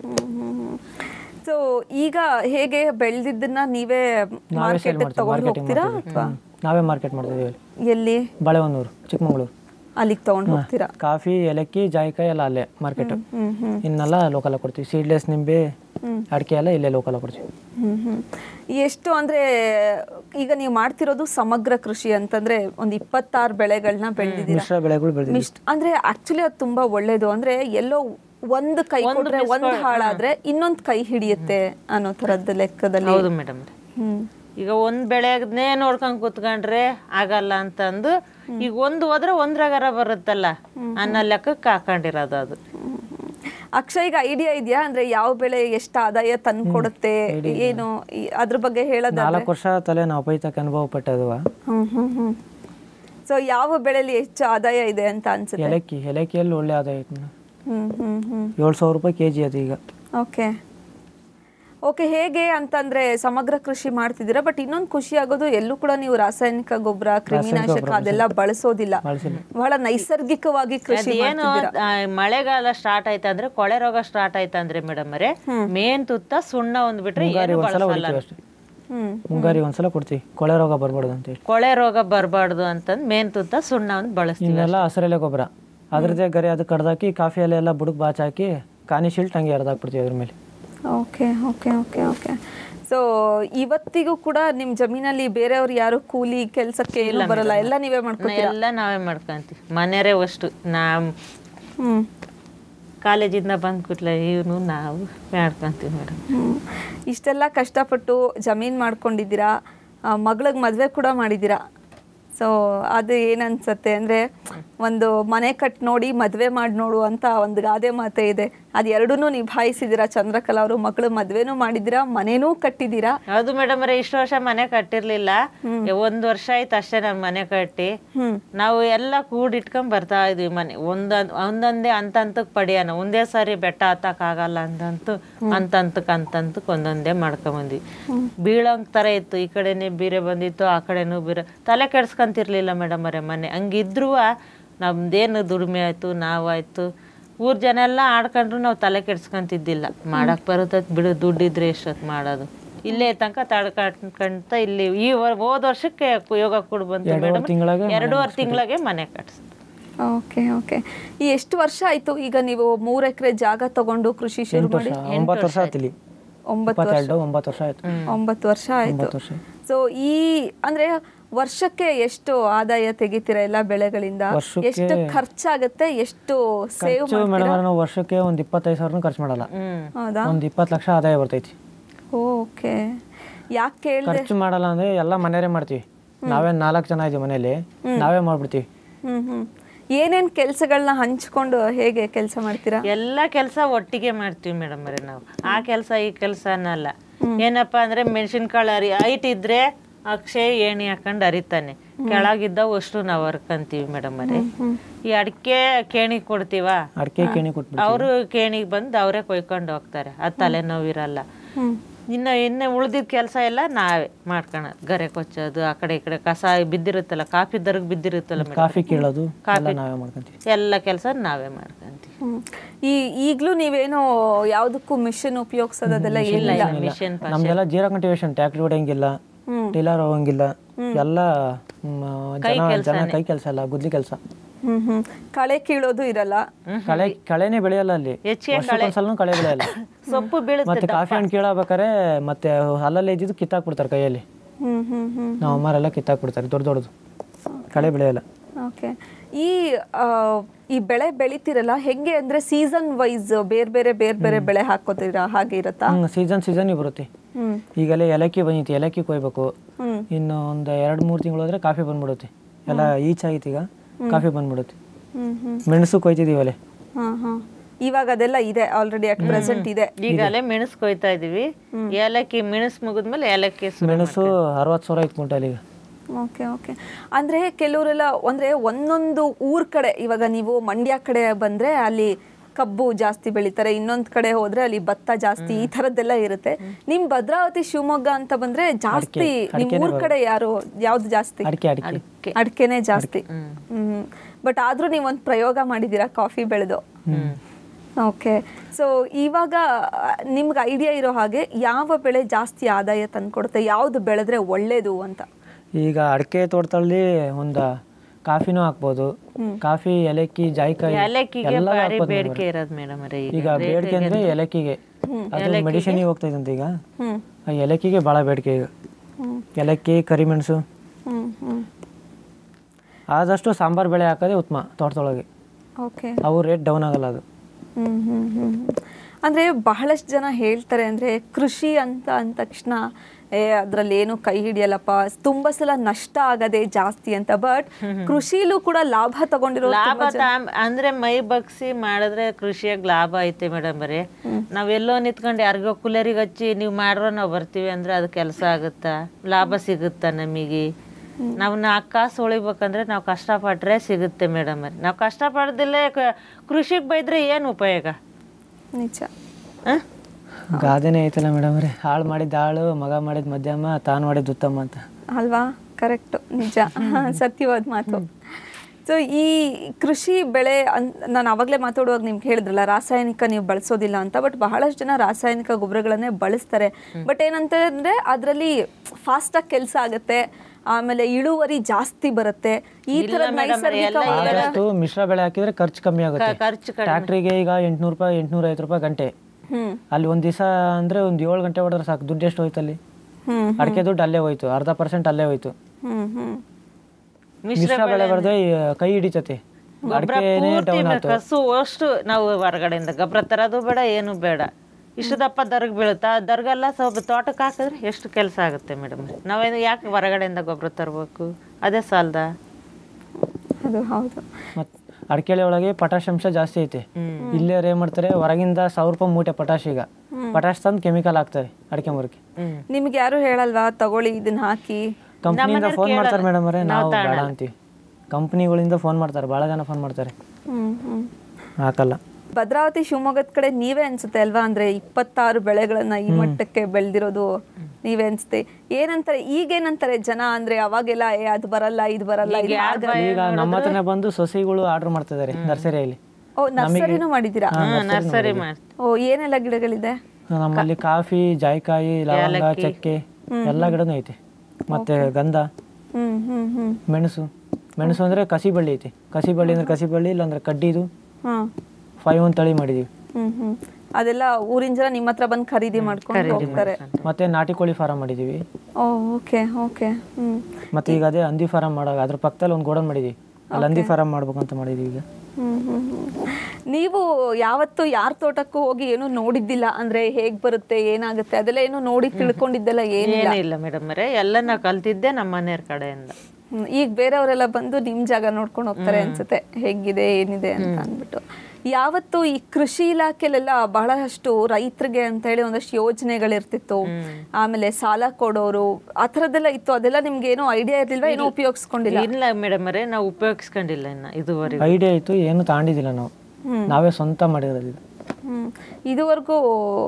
ಸೊ ಈಗ ಹೇಗೆ ಬೆಳೆದಿದ್ದನ್ನ ನೀವೇ ನಾವೇ ಸೇಲ್ ಮಾರ್ಕೆಟ್ ಮಾಡ್ತೀವಿ ತಗೊಂಡು ಮಾರ್ಕೆಟಿಂಗ್ ಹೋಗ್ತೀರಾ ಮಾಡ್ತೀವಿ ಹ್ಮ್. ನಾವೇ ಮಾರ್ಕೆಟ್ ಮಾಡ್ತಿದ್ದೀವಿ ಅಲ್ಲಿ ಎಲ್ಲಿ ಬಾಳೆಹೊನ್ನೂರು ಚಿಕ್ಕಮಂಗ್ಳೂರು ಅಲ್ಲಿಗೆ ತಗೊಂಡು ಹೋಗ್ತೀರಾ ಕಾಫಿ ಏಲಕ್ಕಿ ಜಾಯಿಕಾಯಿ ಎಲ್ಲ ಅಲ್ಲೇ ಮಾರ್ಕೆಟ್ ಹ್ಮ್ ಹ್ಮ್ ಇನ್ನೆಲ್ಲ ಲೋಕಲ್ ಕೊಡ್ತೀವಿ ಸೀಡ್ಲೆಸ್ ನಿಂಬೆ ಅಡಿಕೆ ಎಲ್ಲ ಇಲ್ಲೇ ಲೋಕಲ್ ಕೊಡ್ತೀವಿ ಹ್ಮ್ ಹ್ಮ್ ಎಷ್ಟು ಅಂದ್ರೆ ಈಗ ನೀವು ಮಾಡ್ತಿರೋದು ಸಮಗ್ರ ಕೃಷಿ ಅಂತಂದ್ರೆ ಒಂದು ಇಪ್ಪತ್ತಾರು ಬೆಳೆಗಳನ್ನ ಬೆಳೆದಿದ್ದೀರಾ ಮಿಶ್ರ ಬೆಳೆಗಳು ಬೆಳೆದಿವಿ ಮಿಸ್ಟ್ ಅಂದ್ರೆ ಆಕ್ಚುಲಿ ಅದು ತುಂಬಾ ಒಳ್ಳೇದು ಅಂದ್ರೆ ಎಲ್ಲೋ ಒಂದು ಕೈ ಕೊಟ್ರೆ ಒಂದು ಹಾಳಾದ್ರೆ ಇನ್ನೊಂದು ಕೈ ಹಿಡಿಯುತ್ತೆ ಅನ್ನೋ ತರದ ಲೆಕ್ಕದಲ್ಲಿ ಹೌದು ಮೇಡಮ್ ಹ್ಮ್ ಈಗ ಒಂದ್ ಬೆಳೆಗ್ನೇ ನೋಡ್ಕೊಂಡ್ ಕೂತ್ಕೊಂಡ್ರೆ ಆಗಲ್ಲ ಅಂತಂದು ಈಗ ಒಂದು ಹೋದ್ರೆ ಒಂದ್ರಾಗಾರ ಬರುತ್ತಲ್ಲ ಅನ್ನೋ ಲೆಕ್ಕಕ್ಕೆ ಹಾಕೊಂಡಿರೋದು ಅದು ಅಕ್ಷಯ್ಗ ಐಡಿಯಾ ಇದೆಯಾ ಅಂದ್ರೆ ಯಾವ ಬೆಳೆ ಎಷ್ಟು ಆದಾಯ ತಂದು ಕೊಡುತ್ತೆ ಏನು ಈ- ಅದ್ರ ಬಗ್ಗೆ ಹೇಳೋದ ನಾಲ್ಕು ವರ್ಷ ತಲೆ ನಾವು ಪೈತಕ್ಕೆ ಅನುಭವ ಪಟ್ಟದುವ ಹ್ಮ್ ಹ್ಮ್ ಹ್ಮ್ ಸೊ ಯಾವ ಬೆಳೆಲಿ ಹೆಚ್ಚು ಆದಾಯ ಇದೆ ಅಂತ ಅನ್ಸುತ್ತೆ ಏಲಕ್ಕಿ ಏಲಕ್ಕಿಯಲ್ಲಿ ಒಳ್ಳೆ ಆದಾಯ ಐತೆ ಮೇಡಮ್ ಹ್ಮ್ ಹ್ಮ್ ಹ್ಮ್ ಏಳು ಸಾವಿರ ರೂಪಾಯಿ ಕೆ ಜಿ ಅದು ಈಗ ಓಕೆ ಓಕೆ ಹೇಗೆ ಅಂತಂದ್ರೆ ಸಮಗ್ರ ಕೃಷಿ ಮಾಡ್ತಿದ್ದೀರಾ ಬಟ್ ಇನ್ನೊಂದು ಖುಷಿ ಆಗೋದು ಎಲ್ಲೂ ಕೂಡ ನೀವು ರಾಸಾಯನಿಕ ಗೊಬ್ಬರ ಕ್ರಿಮಿನಾಶಕ ಅದೆಲ್ಲ ಬಳಸೋದಿಲ್ಲ ಬಳಸಿಲ್ಲ. ಬಹಳ ನೈಸರ್ಗಿಕವಾಗಿ ಕೃಷಿ ಏನು ಆ, ಮಳೆಗಾಲ ಸ್ಟಾರ್ಟ್ ಆಯ್ತಂದ್ರೆ ಕೊಳೆ ರೋಗ ಸ್ಟಾರ್ಟ್ ಆಯ್ತಂದ್ರೆ ಮೇಡಮ್ ಅವರೇ ಮೇನ್ ತುತ್ತ ಸುಣ್ಣ ಒಂದ್ ಬಿಟ್ರೆ ಏನು ಒಂದ್ಸಲ ಬಳಸಲ್ಲ ಹೊಡಿತೀವಿ ಅಷ್ಟೇ ಹ್ಮ್ ಮುಂಗಾರಿ ಒಂದ್ಸಲ ಕೊಡ್ತೀವಿ ಕೊಳೆ ರೋಗ ಬರ್ಬಾರ್ದು ಅಂತೇಳಿ ಕೊಳೆ ರೋಗ ಬರಬಾರ್ದು ಅಂತಂದ್ ಮೇನ್ ತುತ್ತ ಸುಣ್ಣ ಒಂದ್ ಬಳಸ್ತೀವಿ ಇನ್ನೆಲ್ಲ ಹಸಿರೆಲೆ ಗೊಬ್ಬರ ಅದ್ರದ್ದೇ ಗರಿ ಅದು ಕಡ್ದಾಕಿ ಕಾಫಿ ಎಲೆ ಎಲ್ಲ ಬುಡಕ್ ಬಾಚ್ ಹಾಕಿ ಕಾನಿ ಶಿಲ್ಟ್ ಹಂಗೆ ಎರ್ದಾಕ್ಬಿಡ್ತೀವಿ ಅದ್ರ ಮೇಲೆ okay okay okay okay so ಇವತ್ತಿಗೂ ಕೂಡ ನಿಮ್ ಜಮೀನಲ್ಲಿ ಬೇರೆಯವ್ರು ಯಾರು ಕೂಲಿ ಕೆಲ್ಸಕ್ಕೆ ಏನು ಬರಲ್ಲ ಎಲ್ಲ ನೀವೇ ಮಾಡ್ಕೊತೀರಾ ಎಲ್ಲ ನಾವೇ ಮಾಡ್ಕೊಂತೀವಿ ಮನೆಯವರೇ ಅಷ್ಟು ನಾ ಹ್ಮ್ ಕಾಲೇಜಿಂದ ಬಂದ್ ಕೂಡ್ಲೆ ಇವನು ನಾವು ಮಾಡ್ಕೊಂತೀವಿ ಮೇಡಮ್ ಹ್ಮ್. ಇಷ್ಟೆಲ್ಲ ಕಷ್ಟಪಟ್ಟು ಜಮೀನ್ ಮಾಡ್ಕೊಂಡಿದ್ದೀರಾ ಮಗಳಿಗೆ ಮದುವೆ ಕೂಡ ಮಾಡಿದ್ದೀರಾ ಸೊ ಅದು ಏನನ್ಸತ್ತೆ ಅಂದರೆ ಒಂದು ಮನೆ ಕಟ್ ನೋಡಿ ಮದುವೆ ಮಾಡಿ ನೋಡು ಅಂತ ಒಂದು ಗಾದೆ ಮಾತೆ ಇದೆ ಅದು ಎರಡೂ ನಿಭಾಯಿಸಿದ್ದೀರಾ ಚಂದ್ರಕಲಾ ಅವರು ಮಗಳು ಮದುವೆನೂ ಮಾಡಿದ್ದೀರಾ ಮನೆನೂ ಕಟ್ಟಿದ್ದೀರಾ ಹೌದು ಮೇಡಮ್ ಅವ್ರೆ ಇಷ್ಟು ವರ್ಷ ಮನೆ ಕಟ್ಟಿರ್ಲಿಲ್ಲ ಒಂದ್ ವರ್ಷ ಆಯ್ತು ಅಷ್ಟೇ ನಾವ್ ಮನೆ ಕಟ್ಟಿ ಹ್ಮ್ ನಾವು ಎಲ್ಲ ಕೂಡಿಟ್ಕೊಂಡ್ ಬರ್ತಾ ಇದೀವಿ ಮನೆ ಒಂದೊಂದ್ ಒಂದೊಂದೇ ಅಂತಂತಕ್ ಪಡಿಯೋಣ ಒಂದೇ ಸಾರಿ ಬೆಟ್ಟ ಹತ್ತಕ್ ಆಗಲ್ಲ ಅಂತಂತು ಅಂತಂತಕ್ ಅಂತಂತಕ್ ಒಂದೊಂದೇ ಮಾಡ್ಕೊಂಬಂದ್ವಿ ಬೀಳಂಗ್ ತರ ಇತ್ತು ಈ ಕಡೆನೇ ಬೀರೆ ಬಂದಿತ್ತು ಆ ಕಡೆನೂ ಬೀರೆ ತಲೆ ಕೆಡ್ಸ್ಕೊಂತಿರ್ಲಿಲ್ಲ ಮೇಡಮ್ ಅವರೇ ಮನೆ ಹಂಗಿದ್ರು ನಮ್ದೇನು ದುಡಿಮೆ ಆಯ್ತು ನಾವಾಯ್ತು ಊರ್ ಜನ ಎಲ್ಲ ಆಡ್ಕೊಂಡ್ರು ನಾವು ತಲೆ ಕೆಡ್ಸ್ಕೊಂತಿದ್ದಿಲ್ಲ ಮಾಡಕ್ ಬರುತ್ತತ್ ಬಿಡು ದುಡ್ಡಿದ್ರೆ ಎಷ್ಟೊತ್ತು ಮಾಡೋದು ಇಲ್ಲೇ ತನಕ ತಡ್ಕೊಂತ ಇಲ್ಲಿ ಈ ವರ್- ಹೋದ್ ವರ್ಷಕ್ಕೆ ಯೋಗ ಕೂಡ ಬಂತು ಮೇಡಮ್ ತಿಂಗಳಿಗೆ ಎರಡೂವರೆ ತಿಂಗಳಿಗೆ ಮನೆ ಕಟ್ಸ್ ಓಕೆ ಓಕೆ ಈ ಎಷ್ಟು ವರ್ಷ ಆಯ್ತು ಈಗ ನೀವು ಮೂರು ಎಕರೆ ಜಾಗ ತಗೊಂಡು ಕೃಷಿ ಶುರು ಮಾಡಿ ಒಂಬತ್ತು ವರ್ಷ ಆತಿಲಿ ಒಂಬತ್ತು ಇಪ್ಪತ್ತೆರಡು ಒಂಬತ್ತು ವರ್ಷ ಆಯ್ತು ಒಂಬತ್ತು ವರ್ಷ ಆಯ್ತು ಒಂಬತ್ತು ವರ್ಷ ಸೊ ಈ ಅಂದ್ರೆ ವರ್ಷಕ್ಕೆ ಎಷ್ಟು ಆದಾಯ ತೆಗಿತೀರಾ ಎಲ್ಲ ಬೆಳೆಗಳಿಂದ ವರ್ಷಕ್ಕೆ- ಎಷ್ಟು ಖರ್ಚಾಗತ್ತೆ ಎಷ್ಟು ಸೇವ್ ಖರ್ಚು ಮೇಡಮ್ ನಾವು ವರ್ಷಕ್ಕೆ ಒಂದು ಇಪ್ಪತ್ತೈದು ಸಾವಿರ ಖರ್ಚು ಮಾಡಲ್ಲ ಹ್ಮ್ ಹೌದಾ ಒಂದು ಇಪ್ಪತ್ತು ಲಕ್ಷ ಆದಾಯ ಬರ್ತೈತಿ ಓಕೆ ಯಾಕೆ ಕೇಳಿದೆ ಖರ್ಚು ಮಾಡಲ್ಲ ಅಂದ್ರೆ ಎಲ್ಲ ಮನೆಯವರೇ ಮಾಡ್ತೀವಿ ನಾವೇ ನಾಲ್ಕು ಜನ ಇದೀವಿ ಮನೇಲಿ ನಾವೇ ಮಾಡ್ಬಿಡ್ತೀವಿ ಹ್ಮ್ ಹ್ಮ್ ಏನೇನ್ ಕೆಲ್ಸಗಳನ್ನ ಹಂಚ್ಕೊಂಡು ಹೇಗೆ ಕೆಲಸ ಮಾಡ್ತೀರಾ ಎಲ್ಲ ಕೆಲಸ ಒಟ್ಟಿಗೆ ಮಾಡ್ತೀವಿ ಮೇಡಮ್ ಅವ್ರೆ ನಾವು ಆ ಕೆಲಸ ಈ ಕೆಲಸ ಅನ್ನಲ್ಲ ಏನಪ್ಪಾ ಅಂದ್ರೆ ಮೆಣಸಿನ್ಕಾಳು ಅರಿ ಹೈಟ್ ಇದ್ರೆ ಅಕ್ಷಯ್ ಏಣಿ ಹಾಕೊಂಡು ಅರಿತಾನೆ ಕೆಳಗಿದ್ದ ಅಷ್ಟು ನಾವು ಹರ್ಕಂತೀವಿ ಮೇಡಮ್ ಅವರೇ ಈ ಅಡಿಕೆ ಕೇಣಿ ಕೊಡ್ತೀವ ಅಡಿಕೆ ಕೇಣಿ ಕೊಟ್ಬಿಟ್ಟು ಅವರು ಕೇಣಿಗೆ ಬಂದು ಅವರೇ ಕೊಯ್ಕೊಂಡು ಹೋಗ್ತಾರೆ ಅದು ತಲೆನೋವಿರಲ್ಲ ಹ್ಮ್ ಇನ್ನು ಇನ್ನು ಉಳ್ದಿದ್ ಕೆಲಸ ಎಲ್ಲ ನಾವೇ ಮಾಡ್ಕೊಳೋದು ಗರೆ ಕೊಚ್ಚೋದು ಆ ಕಡೆ ಈ ಕಡೆ ಕಸ ಬಿದ್ದಿರುತ್ತಲ್ಲ ಕಾಫಿ ದರ್ಗ್ ಬಿದ್ದಿರುತ್ತಲ್ಲ ಮೇಡಮ್ ಕಾಫಿ ಕೀಳೋದು ಎಲ್ಲ ನಾವೇ ಮಾಡ್ಕೊಂತೀವಿ ಎಲ್ಲ ಕೆಲಸ ನಾವೇ ಮಾಡ್ಕೊಂತೀವಿ ಹ್ಮ್. ಈ ಈಗ್ಲೂ ನೀವೇನು ಯಾವ್ದಕ್ಕೂ ಮಿಷನ್ ಉಪಯೋಗಿಸೋದು ಅದೆಲ್ಲ ಏನಿಲ್ಲ ಮಿಷನ್ ನಮ್ದೆಲ್ಲ ಜೀರೋ ಕಂಟಿವೇಶನ್ ಟ್ಯಾಕ್ಟ್ರಿ ಹೊಡೆಯಂಗಿಲ್ಲ ಹ್ಮ್. ಟೀಲರ್ ಹೋಗಂಗಿಲ್ಲ ಎಲ್ಲ ಮ್, ಜನ ಜನ ಕೈ ಕೆಲಸ ಇಲ್ಲ ಗುದ್ಲಿ ಕೆಲಸ ಹ್ಮ್ ಹ್ಮ್ ಕಳೆ ಕೀಳೋದು ಇರಲ್ಲ ಕಳೆ ಕಳೆನೇ ಬೆಳೆಯಲ್ಲ ಅಲ್ಲಿ ಹೆಚ್ಚಿಗೆ ವರ್ಷಕ್ಕೊಂದ್ಸಲನೂ ಕಳೆ ಬೆಳೆಯಲ್ಲ ಸೊಪ್ಪು ಬೀಳುತ್ತೆ ಮತ್ತೆ ಕಾಫಿ ಹಣ್ಣು ಕೀಳಬೇಕಾರೆ ಮತ್ತೆ ಅಲ್ಲಲ್ಲೇ ಇದ್ದಿದ್ದು ಕಿತ್ತಾಕ್ಬಿಡ್ತಾರೆ ಕೈಯಲ್ಲಿ ಹ್ಮ್ ಹ್ಮ್ ಹ್ಮ್ ನಾವು ಅಮ್ಮರೆಲ್ಲ ಕಿತ್ತಾಕ್ಬಿಡ್ತಾರೆ ದೊಡ್ಡ ದೊಡ್ಡದು ಕಳೆ ಬೆಳೆಯಲ್ಲ ಓಕೆ ಈ ಆ, ಈ ಬೆಳೆ ಬೆಳಿತೀರಲ್ಲ ಹೆಂಗೆ ಅಂದ್ರೆ ಸೀಸನ್ ವೈಸ್ ಬೇರೆ ಬೇರೆ ಬೇರೆ ಬೇರೆ ಬೆಳೆ ಹಾಕೋತೀರಾ ಹಾಗೆ ಇರತ್ತಾ ಹ್ಮ್ ಸೀಸನ್ ಸೀಸನ್ ಬರುತ್ತೆ ಹ್ಮ್ ಈಗಲೇ ಏಲಕ್ಕಿ ಬಂದಿತ್ತು ಏಲಕ್ಕಿ ಕೊಯ್ಬೇಕು ಹ್ಮ್ ಇನ್ನು ಒಂದು ಎರಡು ಮೂರು ತಿಂಗಳು ಹೋದ್ರೆ ಕಾಫಿ ಬಂದ್ಬಿಡುತ್ತೆ ಎಲ್ಲ ಈಚ್ ಆಗಿತ್ತು ಈಗ ಕಾಫಿ ಬಂದ್ಬಿಡುತ್ತೆ ಹ್ಮ್ ಹ್ಮ್ ಮೆಣಸು ಕೊಯ್ತಿದೀವಲ್ಲೇ ಹಾ ಹಾ ಇವಾಗ ಅದೆಲ್ಲ ಇದೆ ಆಲ್ರೆಡಿ ಅಟ್ ಪ್ರೆಸೆಂಟ್ ಇದೆ ಈಗಲೇ ಮೆಣಸು ಕೊಯ್ತಾ ಇದೀವಿ ಏಲಕ್ಕಿ ಮೆಣಸು ಮುಗಿದ್ಮೇಲೆ ಏಲಕ್ಕಿ ಸು- ಮೆಣಸು ಅರವತ್ತು ಸಾವಿರ ಐತೆ ಕ್ವಿಂಟಲ್ ಈಗ ಓಕೆ ಓಕೆ ಅಂದ್ರೆ ಕೆಲವರೆಲ್ಲ ಅಂದ್ರೆ ಒಂದೊಂದು ಊರ್ ಕಡೆ ಇವಾಗ ನೀವು ಮಂಡ್ಯ ಕಡೆ ಬಂದ್ರೆ ಅಲ್ಲಿ ಕಬ್ಬು ಜಾಸ್ತಿ ಬೆಳಿತಾರೆ ಇನ್ನೊಂದ್ ಕಡೆ ಹೋದ್ರೆ ಅಲ್ಲಿ ಭತ್ತ ಜಾಸ್ತಿ ಈ ತರದ್ದೆಲ್ಲ ಇರುತ್ತೆ ನಿಮ್ ಭದ್ರಾವತಿ ಶಿವಮೊಗ್ಗ ಅಂತ ಬಂದ್ರೆ ಜಾಸ್ತಿ ನಿಮ್ ಊರ್ ಕಡೆ ಯಾರು ಯಾವ್ದು ಜಾಸ್ತಿ ಅಡಿಕೆ ಅಡಿಕೆ ಅಡಿಕೆನೆ ಜಾಸ್ತಿ ಹ್ಮ್ ಬಟ್ ಆದ್ರೂ ನೀವೊಂದು ಪ್ರಯೋಗ ಮಾಡಿದೀರಾ ಕಾಫಿ ಬೆಳೆದು ಓಕೆ ಸೊ ಇವಾಗ ನಿಮ್ಗೆ ಐಡಿಯಾ ಇರೋ ಹಾಗೆ ಯಾವ ಬೆಳೆ ಜಾಸ್ತಿ ಆದಾಯ ತಂದ್ಕೊಡುತ್ತೆ ಯಾವ್ದು ಬೆಳೆದ್ರೆ ಒಳ್ಳೇದು ಅಂತ ಈಗ ಅಡಿಕೆ ತೋಟದಲ್ಲಿ ಒಂದು ಕಾಫಿನೂ ಹಾಕ್ಬೋದು ಕಾಫಿ ಏಲಕ್ಕಿ ಜಾಯಿಕಾಯಿ ಏಲಕ್ಕಿಗೆ ಎಲ್ಲ ಭಾರಿ ಹಾಕ್ಬೋದು ಬೇಡಿಕೆ ಮೇಡಮ್ ಇರೋದು ಮೇಡಮ್ ಅವರೇ ಈಗ ಬೇಡಿಕೆ ಅಂದ್ರೆ ಏಲಕ್ಕಿಗೆ ಅದು ಮೆಡಿಸಿನ್ ಹೋಗ್ತಾ ಇದಂತೆ ಈಗ ಹ್ಮ್ ಆ ಏಲಕ್ಕಿಗೆ ಭಾಳ ಬೇಡಿಕೆ ಈಗ ಹ್ಮ್ ಏಲಕ್ಕಿ ಕರಿಮೆಣಸು ಹ್ಮ್ ಹ್ಮ್ ಆದಷ್ಟು ಸಾಂಬಾರು ಬೆಳೆ ಹಾಕೋದೇ ಉತ್ತಮ ತೋಟದೊಳಗೆ ಓಕೆ ಅವು ರೇಟ್ ಡೌನ್ ಆಗಲ್ಲ ಅದು ಹ್ಮ್ ಹ್ಮ್ ಹ್ಮ್ ಹ್ಮ್. ಅಂದ್ರೆ ಬಹಳಷ್ಟು ಜನ ಹೇಳ್ತಾರೆ ಅಂದ್ರೆ ಕೃಷಿ ಅಂತ ಅಂದ ತಕ್ಷಣ ಏ ಅದ್ರಲ್ಲಿ ಏನು ಕೈ ಹಿಡಿಯಲ್ಲಪ್ಪ ತುಂಬಾ ಸಲ ನಷ್ಟ ಆಗದೆ ಜಾಸ್ತಿ ಅಂತ ಬಟ್ ಕೃಷಿಲೂ ಕೂಡ ಲಾಭ ತಗೊಂಡಿರೋ ಲಾಭ ತಾಮ್- ಅಂದ್ರೆ ಮೈ ಬಗ್ಸಿ ಮಾಡಿದ್ರೆ ಕೃಷಿಯಾಗ ಲಾಭ ಐತೆ ಮೇಡಮ್ ಬರೀ ನಾವೆಲ್ಲೋ ನಿಂತ್ಕೊಂಡು ಯಾರಿಗೋ ಕುಲರಿಗೆ ಹಚ್ಚಿ ನೀವು ಮಾಡ್ರೋ ನಾವು ಬರ್ತೀವಿ ಅಂದ್ರೆ ಅದು ಕೆಲಸ ಆಗುತ್ತಾ ಲಾಭ ಸಿಗುತ್ತಾ ನಮಗೆ ನಾವು ನಾಲ್ಕು ಕಾಸು ಉಳಿಬೇಕಂದ್ರೆ ನಾವು ಕಷ್ಟಪಟ್ರೆ ಸಿಗುತ್ತೆ ಮೇಡಮ್ ಅವ್ರೆ ನಾವು ಕಷ್ಟಪಡ್ದಿಲ್ಲೇ ಕೃಷಿಗೆ ಬೈದ್ರೆ ಏನು ಉಪಯೋಗ ನಿಜ ಆ? ಗಾದೆನೇ ಐತಲ್ಲ ಮೇಡಮ್ ಅವ್ರೆ ಹಾಳು ಮಾಡಿದ ಹಾಳು ಮಗ ಮಾಡಿದ ಮಧ್ಯಮ ತಾನು ಮಾಡಿದ ಉತ್ತಮ ಅಂತ ಅಲ್ವಾ ಕರೆಕ್ಟ್ ನಿಜ ಸತ್ಯವಾದ ಮಾತು ಸೊ ಈ ಕೃಷಿ ಬೆಳೆ ಅನ್ ನಾನು ಆವಾಗಲೇ ಮಾತಾಡುವಾಗ ನಿಮ್ಗೆ ಹೇಳಿದ್ರಲ್ಲ ರಾಸಾಯನಿಕ ನೀವು ಬಳಸೋದಿಲ್ಲ ಅಂತ ಬಟ್ ಬಹಳಷ್ಟು ಜನ ರಾಸಾಯನಿಕ ಗೊಬ್ಬರಗಳನ್ನೇ ಬಳಸ್ತಾರೆ ಬಟ್ ಏನಂತಂದ್ರೆ ಅದರಲ್ಲಿ ಫಾಸ್ಟಾಗಿ ಕೆಲಸ ಆಗುತ್ತೆ ಆಮೇಲೆ ಇಳುವರಿ ಜಾಸ್ತಿ ಬರುತ್ತೆ ಈ ತರ ನೈಸರ್ಗಿಕ ಆದಷ್ಟು ಮಿಶ್ರ ಬೆಳೆ ಹಾಕಿದ್ರೆ ಖರ್ಚು ಕಮ್ಮಿ ಆಗುತ್ತೆ ಖರ್ಚು ಕಡಿಮೆ ಟ್ರ್ಯಾಕ್ಟ್ರಿಗೆ ಈಗ ಎಂಟ್ನೂರು ರೂಪಾಯಿ ಎಂಟ್ನೂರ ಐವತ್ತು ರೂಪಾಯಿ ಗಂಟೆ ಹ್ಮ್ ಅಲ್ಲಿ ಒಂದು ದಿವಸ ಅಂದರೆ ಒಂದು ಏಳು ಗಂಟೆ ಹೊಡೆದ್ರೆ ಸಾಕು ದುಡ್ಡು ಎಷ್ಟು ಹೋಯ್ತು ಅಲ್ಲಿ ಹ್ಮ್ ಅಡಿಕೆ ದುಡ್ಡು ಅಲ್ಲೇ ಹೋಯ್ತು ಅರ್ಧ ಪರ್ಸೆಂಟ್ ಅಲ್ಲೇ ಹೋಯ್ತು ಹ್ಮ್ ಹ್ಮ್ ಮಿಶ್ರ ಬೆಳೆ ಬರ್ದೆ ಈ ಕೈ ಹಿಡಿತತೆ ಅಡಿಕೆನೇ ಡೌನ್ ಆಯ್ತು ಕಸು ಅಷ್ಟು ನಾವು ಹೊರಗಡೆಯಿಂದ ಗೊಬ್ಬರ ತರೋದು ಬೇಡ ಏನು ಬೇಡ ಇಷ್ಟು ದಪ್ಪ ದರ್ಗ ಬೀಳುತ್ತಾ ಆ ದರ್ಗೆಲ್ಲ ಸ್ವಲ್ಪ ತೋಟಕ್ಕೆ ಹಾಕಿದ್ರೆ ಎಷ್ಟು ಕೆಲಸ ಆಗುತ್ತೆ ಮೇಡಮ್ ನಾವೇನು ಯಾಕೆ ಹೊರಗಡೆಯಿಂದ ಗೊಬ್ಬರ ತರಬೇಕು ಅದೇ ಸಾಲದ ಅದು ಹೌದು ಮತ್ತು ಅಡಿಕೆಳೆ ಒಳಗೆ ಪಟಾಶ್ ಅಂಶ ಜಾಸ್ತಿ ಐತೆ ಇಲ್ಲೇ ಏನ್ ಮಾಡ್ತಾರೆ ಹೊರಗಿಂದ ಸಾವಿರ ರೂಪಾಯಿ ಮೂಟೆ ಪಟಾಶ್ ಈಗ ಪಟಾಶ್ ತಂದು ಕೆಮಿಕಲ್ ಹಾಕ್ತಾರೆ ಅಡಿಕೆ ಮರಕ್ಕೆ ಹ್ಮ್ ನಿಮ್ಗೆ ಯಾರು ಹೇಳಲ್ವಾ ತಗೊಳ್ಳಿ ಇದನ್ನ ಹಾಕಿ ಕಂಪ್ನಿಯಿಂದ ಫೋನ್ ಮಾಡ್ತಾರೆ ಮೇಡಮ್ ಅವರೇ ನಾವು ಬೇಡ ಅಂತೀವಿ ಕಂಪ್ನಿಗಳಿಂದ ಫೋನ್ ಮಾಡ್ತಾರೆ ಭಾಳ ಜನ ಫೋನ್ ಮಾಡ್ತಾರೆ ಹ್ಮ್ ಹ್ಮ್ ಹಾಕಲ್ಲ ಭದ್ರಾವತಿ ಶಿವಮೊಗ್ಗದ ಕಡೆ ನೀವೇ ಅನ್ಸುತ್ತೆ ಅಲ್ವಾ ಅಂದ್ರೆ ಇಪ್ಪತ್ತಾರು ಬೆಳೆಗಳನ್ನ ಈ ಮಟ್ಟಕ್ಕೆ ಬೆಳೆದಿರೋದು ನೀವೇ ಅನ್ಸುತ್ತೆ ಏನಂತಾರೆ ಈಗೇನಂತಾರೆ ಜನ ಅಂದ್ರೆ ಅವಾಗೆಲ್ಲ ಏ ಅದು ಬರಲ್ಲ ಇದು ಬರಲ್ಲ ಇದು ಆಗಲ್ಲ. ಈಗ ನಮ್ಮ ಹತ್ರನೇ ಬಂದು ಸೊಸೆಗಳು ಆರ್ಡರ್ ಮಾಡ್ತಿದ್ದಾರೆ ನರ್ಸರಿಯಲ್ಲಿ ಓ ನರ್ಸರಿನೂ ಮಾಡಿದ್ದೀರಾ ನರ್ಸರಿ ಮಾಡ್ತೀವಿ ಓ ಏನೆಲ್ಲ ಗಿಡಗಳಿದೆ ನಮ್ಮಲ್ಲಿ ಕಾಫಿ ಜಾಯಿಕಾಯಿ ಲವಂಗ ಚಕ್ಕೆ ಎಲ್ಲ ಗಿಡನೂ ಐತೆ ಮತ್ತೆ ಗಂಧ ಹ್ಮ್ ಹ್ಮ್ ಹ್ಮ್ ಮೆಣಸು ಮೆಣಸು ಅಂದ್ರೆ ಕಸಿ ಬಳ್ಳಿ ಐತಿ ಕಸಿ ಬಳ್ಳಿ ಅಂದ್ರೆ ಕಸಿ ಬಳ್ಳಿ ಇಲ್ಲಾಂದ್ರೆ ಕಡ್ಡಿದು ಹಾ ಫೈವ್ ಒಂದು ತಳಿ ಮಾಡಿದೀವಿ ಹ್ಮ್ ಹ್ಮ್ ಅದೆಲ್ಲ ಊರಿನ ಜನ ನಿಮ್ಮ ಹತ್ರ ಬಂದು ಖರೀದಿ ಮಾಡ್ಕೊಂಡು ಹೋಗ್ತಾರೆ ಮತ್ತೆ ನಾಟಿ ಕೋಳಿ ಫಾರಂ ಮಾಡಿದೀವಿ ಓ ಓಕೆ ಓಕೆ ಹ್ಮ್ ಮತ್ತೆ ಈಗ ಅದೇ ಹಂದಿ ಫಾರಂ ಮಾಡಾಗ ಅದ್ರ ಪಕ್ಕದಲ್ಲಿ ಒಂದು ಗೋಡನ್ ಮಾಡಿದೀವಿ ಅಲ್ಲಿ ಹಂದಿ ಫಾರಂ ಮಾಡ್ಬೇಕು ಅಂತ ಮಾಡಿದೀವಿ ಈಗ ಹ್ಮ್ ಹ್ಮ್ ಹ್ಮ್. ನೀವು ಯಾವತ್ತು ಯಾರ ತೋಟಕ್ಕೂ ಹೋಗಿ ಏನು ನೋಡಿದ್ದಿಲ್ಲ ಅಂದ್ರೆ ಹೇಗ್ ಬರುತ್ತೆ ಏನಾಗುತ್ತೆ ಅದೆಲ್ಲ ಏನು ನೋಡಿ ತಿಳ್ಕೊಂಡಿದ್ದೆಲ್ಲ ಏನಿಲ್ಲ ಏನಿಲ್ಲ ಮೇಡಮ್ ಅವರೇ ಎಲ್ಲ ನಾವು ಕಲ್ತಿದ್ದೆ ನಮ್ಮ ಮನೆಯವ್ರ ಕಡೆಯಿಂದ ಹ್ಮ್. ಈಗ ಬೇರೆಯವರೆಲ್ಲ ಬಂದು ನಿಮ್ ಜಾಗ ನೋಡ್ಕೊಂಡು ಹೋಗ್ತಾರೆ ಅನ್ಸುತ್ತೆ ಹೇಗಿದೆ ಏನಿದೆ ಅಂತ ಅಂದ್ಬಿಟ್ಟು ಯಾವತ್ತು ಈ ಕೃಷಿ ಇಲಾಖೆಲೆಲ್ಲ ಬಹಳಷ್ಟು ರೈತರಿಗೆ ಅಂತ ಹೇಳಿ ಒಂದಷ್ಟು ಯೋಜನೆಗಳಿರ್ತಿತ್ತು ಆಮೇಲೆ ಸಾಲ ಕೊಡೋರು ಆ ಥರದ್ದೆಲ್ಲ ಇತ್ತು ಅದೆಲ್ಲ ನಿಮ್ಗೆ ಏನೋ ಐಡಿಯಾ ಇರ್ಲಿಲ್ವಾ ಏನೋ ಉಪಯೋಗಿಸ್ಕೊಂಡಿಲ್ಲ ಇಲ್ಲ ಮೇಡಮ್ ಅವರೇ ನಾವು ಉಪಯೋಗಿಸ್ಕೊಂಡಿಲ್ಲ ಇನ್ನ ಇದುವರೆಗೂ ಐಡಿಯಾ ಇತ್ತು ಏನು ತಾಂಡಿದಿಲ್ಲ ನಾವು ನಾವೇ ಸ್ವಂತ ಮಾಡಿರೋದು ಇದು ಹ್ಮ್ ಇದುವರೆಗೂ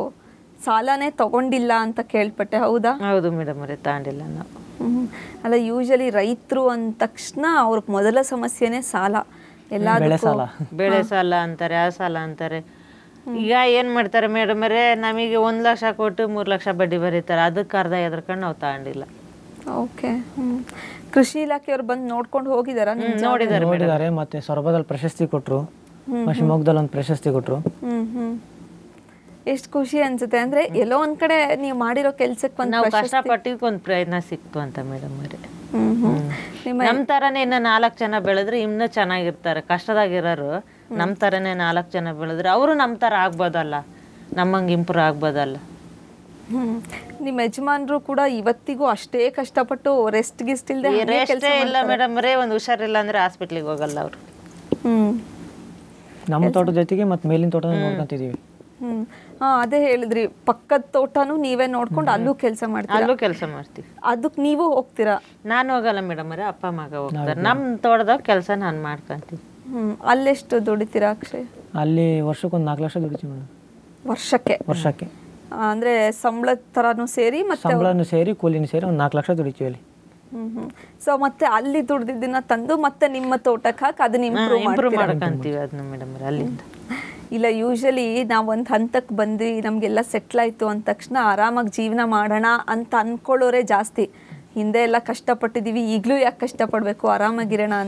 ಸಾಲನೇ ತಗೊಂಡಿಲ್ಲ ಅಂತ ಕೇಳ್ಪಟ್ಟೆ ಹೌದಾ ಹೌದು ಮೇಡಮ್ ಅವರೇ ತಾಂಡಿಲ್ಲ ನಾವು ಹ್ಮ್. ಅಲ್ಲ ಯೂಶಲಿ ರೈತರು ಅಂದ ತಕ್ಷಣ ಅವ್ರ ಮೊದಲ ಸಮಸ್ಯೆನೇ ಸಾಲ ಎಲ್ಲದಕ್ಕೂ ಸಾಲ. ಬೆಳೆ ಸಾಲ ಅಂತಾರೆ ಆ ಸಾಲ ಅಂತಾರೆ ಈಗ ಏನ್ ಮಾಡ್ತಾರೆ ಮೇಡಮ್ ಅವರೇ ನಮಗೆ ಒಂದ್ ಲಕ್ಷ ಕೊಟ್ಟು ಮೂರ್ ಲಕ್ಷ ಬಡ್ಡಿ ಬರೀತಾರೆ ಅದಕ್ಕೆ ಅರ್ಧ ಎದ್ರಕೊಂಡು ನಾವು ತಗೊಂಡಿಲ್ಲ ಓಕೆ ಹ್ಮ್ ಕೃಷಿ ಇಲಾಖೆಯವ್ರು ಬಂದು ನೋಡ್ಕೊಂಡು ಹೋಗಿದಾರ ನೋಡಿದ್ದಾರೆ ನೋಡಿದ್ದಾರೆ ಮತ್ತೆ ಸೊರಬದಲ್ಲಿ ಪ್ರಶಸ್ತಿ ಕೊಟ್ರು ಶಿವಮೊಗ್ಗದಲ್ಲಿ ಒಂದು ಪ್ರಶಸ್ತಿ ಕೊಟ್ರು ಹ್ಮ್ ಹ್ಮ್ ಎಷ್ಟು ಖುಷಿ ಅನ್ಸುತ್ತೆ ಅಂದ್ರೆ ಎಲ್ಲೋ ಒಂದ್ ಕಡೆ ನೀವು ಮಾಡಿರೋ ಕೆಲ್ಸಕ್ಕೆ ಒಂದು ನಾವು ಕಷ್ಟಪಟ್ಟಿದ್ದಕ್ಕೆ ಒಂದು ಪ್ರಯತ್ನ ಸಿಕ್ತು ಅಂತ ಮೇಡಮ್ ಅವರೇ ಹ್ಮ್ ಹ್ಮ್ ನಿಮ್ಮ ನಮ್ ತರನೇ ಇನ್ನ ನಾಲ್ಕು ಜನ ಬೆಳೆದ್ರೆ ಇನ್ನೂ ಚೆನ್ನಾಗಿರ್ತಾರೆ ಕಷ್ಟದಾಗಿರೋರು ನಮ್ ತರನೇ ನಾಲ್ಕು ಜನ ಬೆಳೆದ್ರೆ ಅವರು ನಮ್ ತರ ಆಗ್ಬೋದಲ್ಲ ನಮ್ಮಂಗೆ ಇಂಪ್ರೂವ್ ಆಗ್ಬೋದಲ್ಲ ಹ್ಮ್ ನಿಮ್ಮ ಯಜಮಾನ್ರು ಕೂಡ ಇವತ್ತಿಗೂ ಅಷ್ಟೇ ಕಷ್ಟಪಟ್ಟು ರೆಸ್ಟ್ ಗಿಸ್ಟ್ ಇಲ್ದೆ ಹಾಗೆ ಕೆಲ್ಸ ರೆಸ್ಟೇ ಇಲ್ಲ ಮೇಡಮ್ ರೇ ಒಂದು ಹುಷಾರಿಲ್ಲ ಅಂದ್ರೆ ಹಾಸ್ಪಿಟ್ಲಿಗೆ ಹೋಗಲ್ಲ ಅವರು ಹ್ಮ್ ನಮ್ಮ ತೋಟದ ಜೊತೆಗೆ ಮತ್ತೆ ಮೇಲಿನ ತೋಟನ ನೋಡ್ಕೊಂತಿದೀವಿ ಹ್ಮ್ ಹಾ ಅದೇ ಹೇಳಿದ್ರಿ ಪಕ್ಕದ ತೋಟನು ನೀವೇ ನೋಡ್ಕೊಂಡು ಅಲ್ಲೂ ಕೆಲಸ ಮಾಡ್ತೀರಾ ಅಲ್ಲೂ ಕೆಲಸ ಮಾಡ್ತೀವಿ ಅದಕ್ಕೆ ನೀವು ಹೋಗ್ತೀರಾ ನಾನು ಹೋಗಲ್ಲ ಮೇಡಮ್ ಅವರೇ ಅಪ್ಪ ಮಗ ಹೋಗ್ತಾರೆ ನಮ್ಮ ತೋಟದಾಗ ಕೆಲಸ ನಾನು ಮಾಡ್ಕೊಂತೀನಿ ಹ್ಮ್ ಅಲ್ಲೆಷ್ಟು ದುಡಿತೀರಾ ಅಕ್ಷಯ್ ಅಲ್ಲಿ ವರ್ಷಕ್ಕೆ ಒಂದು ನಾಲ್ಕು ಲಕ್ಷ ದುಡಿತೀವಿ ಮೇಡಮ್ ವರ್ಷಕ್ಕೆ ವರ್ಷಕ್ಕೆ ಆ, ಅಂದ್ರೆ ಸಂಬಳ ತರಾನು ಸೇರಿ ಮತ್ತೆ ಸಂಬಳನು ಸೇರಿ ಕೂಲಿನ ಸೇರಿ ಒಂದು ನಾಲ್ಕು ಲಕ್ಷ ದುಡಿತೀವಿ ಅಲ್ಲಿ ಹ್ಮ್ ಹ್ಮ್ ಸೊ ಮತ್ತೆ ಅಲ್ಲಿ ದುಡ್ದಿದ್ದನ್ನ ತಂದು ಮತ್ತೆ ನಿಮ್ಮ ತೋಟಕ್ಕೆ ಹಾಕಿ ಅದನ್ನ ಇಂಪ್ರೂವ್ ಇಂಪ್ರೂವ್ ಮಾಡ್ತೀರಾ ಮಾಡ್ಕೊಂತೀವಿ ಅದನ್ನ ಮೇಡಮ್ ಅವರೇ ಅಲ್ಲಿಂದ ಇಲ್ಲ ಯೂಶಲಿ ನಾವು ಒಂದು ಹಂತಕ್ಕೆ ಬಂದ್ವಿ ನಮಗೆಲ್ಲ ಸೆಟ್ಲ್ ಆಯಿತು ಅಂದ ತಕ್ಷಣ ಆರಾಮಾಗಿ ಜೀವನ ಮಾಡೋಣ ಅಂತ ಅಂದ್ಕೊಳ್ಳೋರೇ ಜಾಸ್ತಿ ಹಿಂದೆ ಎಲ್ಲ ಕಷ್ಟಪಟ್ಟಿದ್ದೀವಿ ಈಗಲೂ ಯಾಕೆ ಕಷ್ಟಪಡಬೇಕು ಆರಾಮಾಗಿರೋಣ ಅಂತ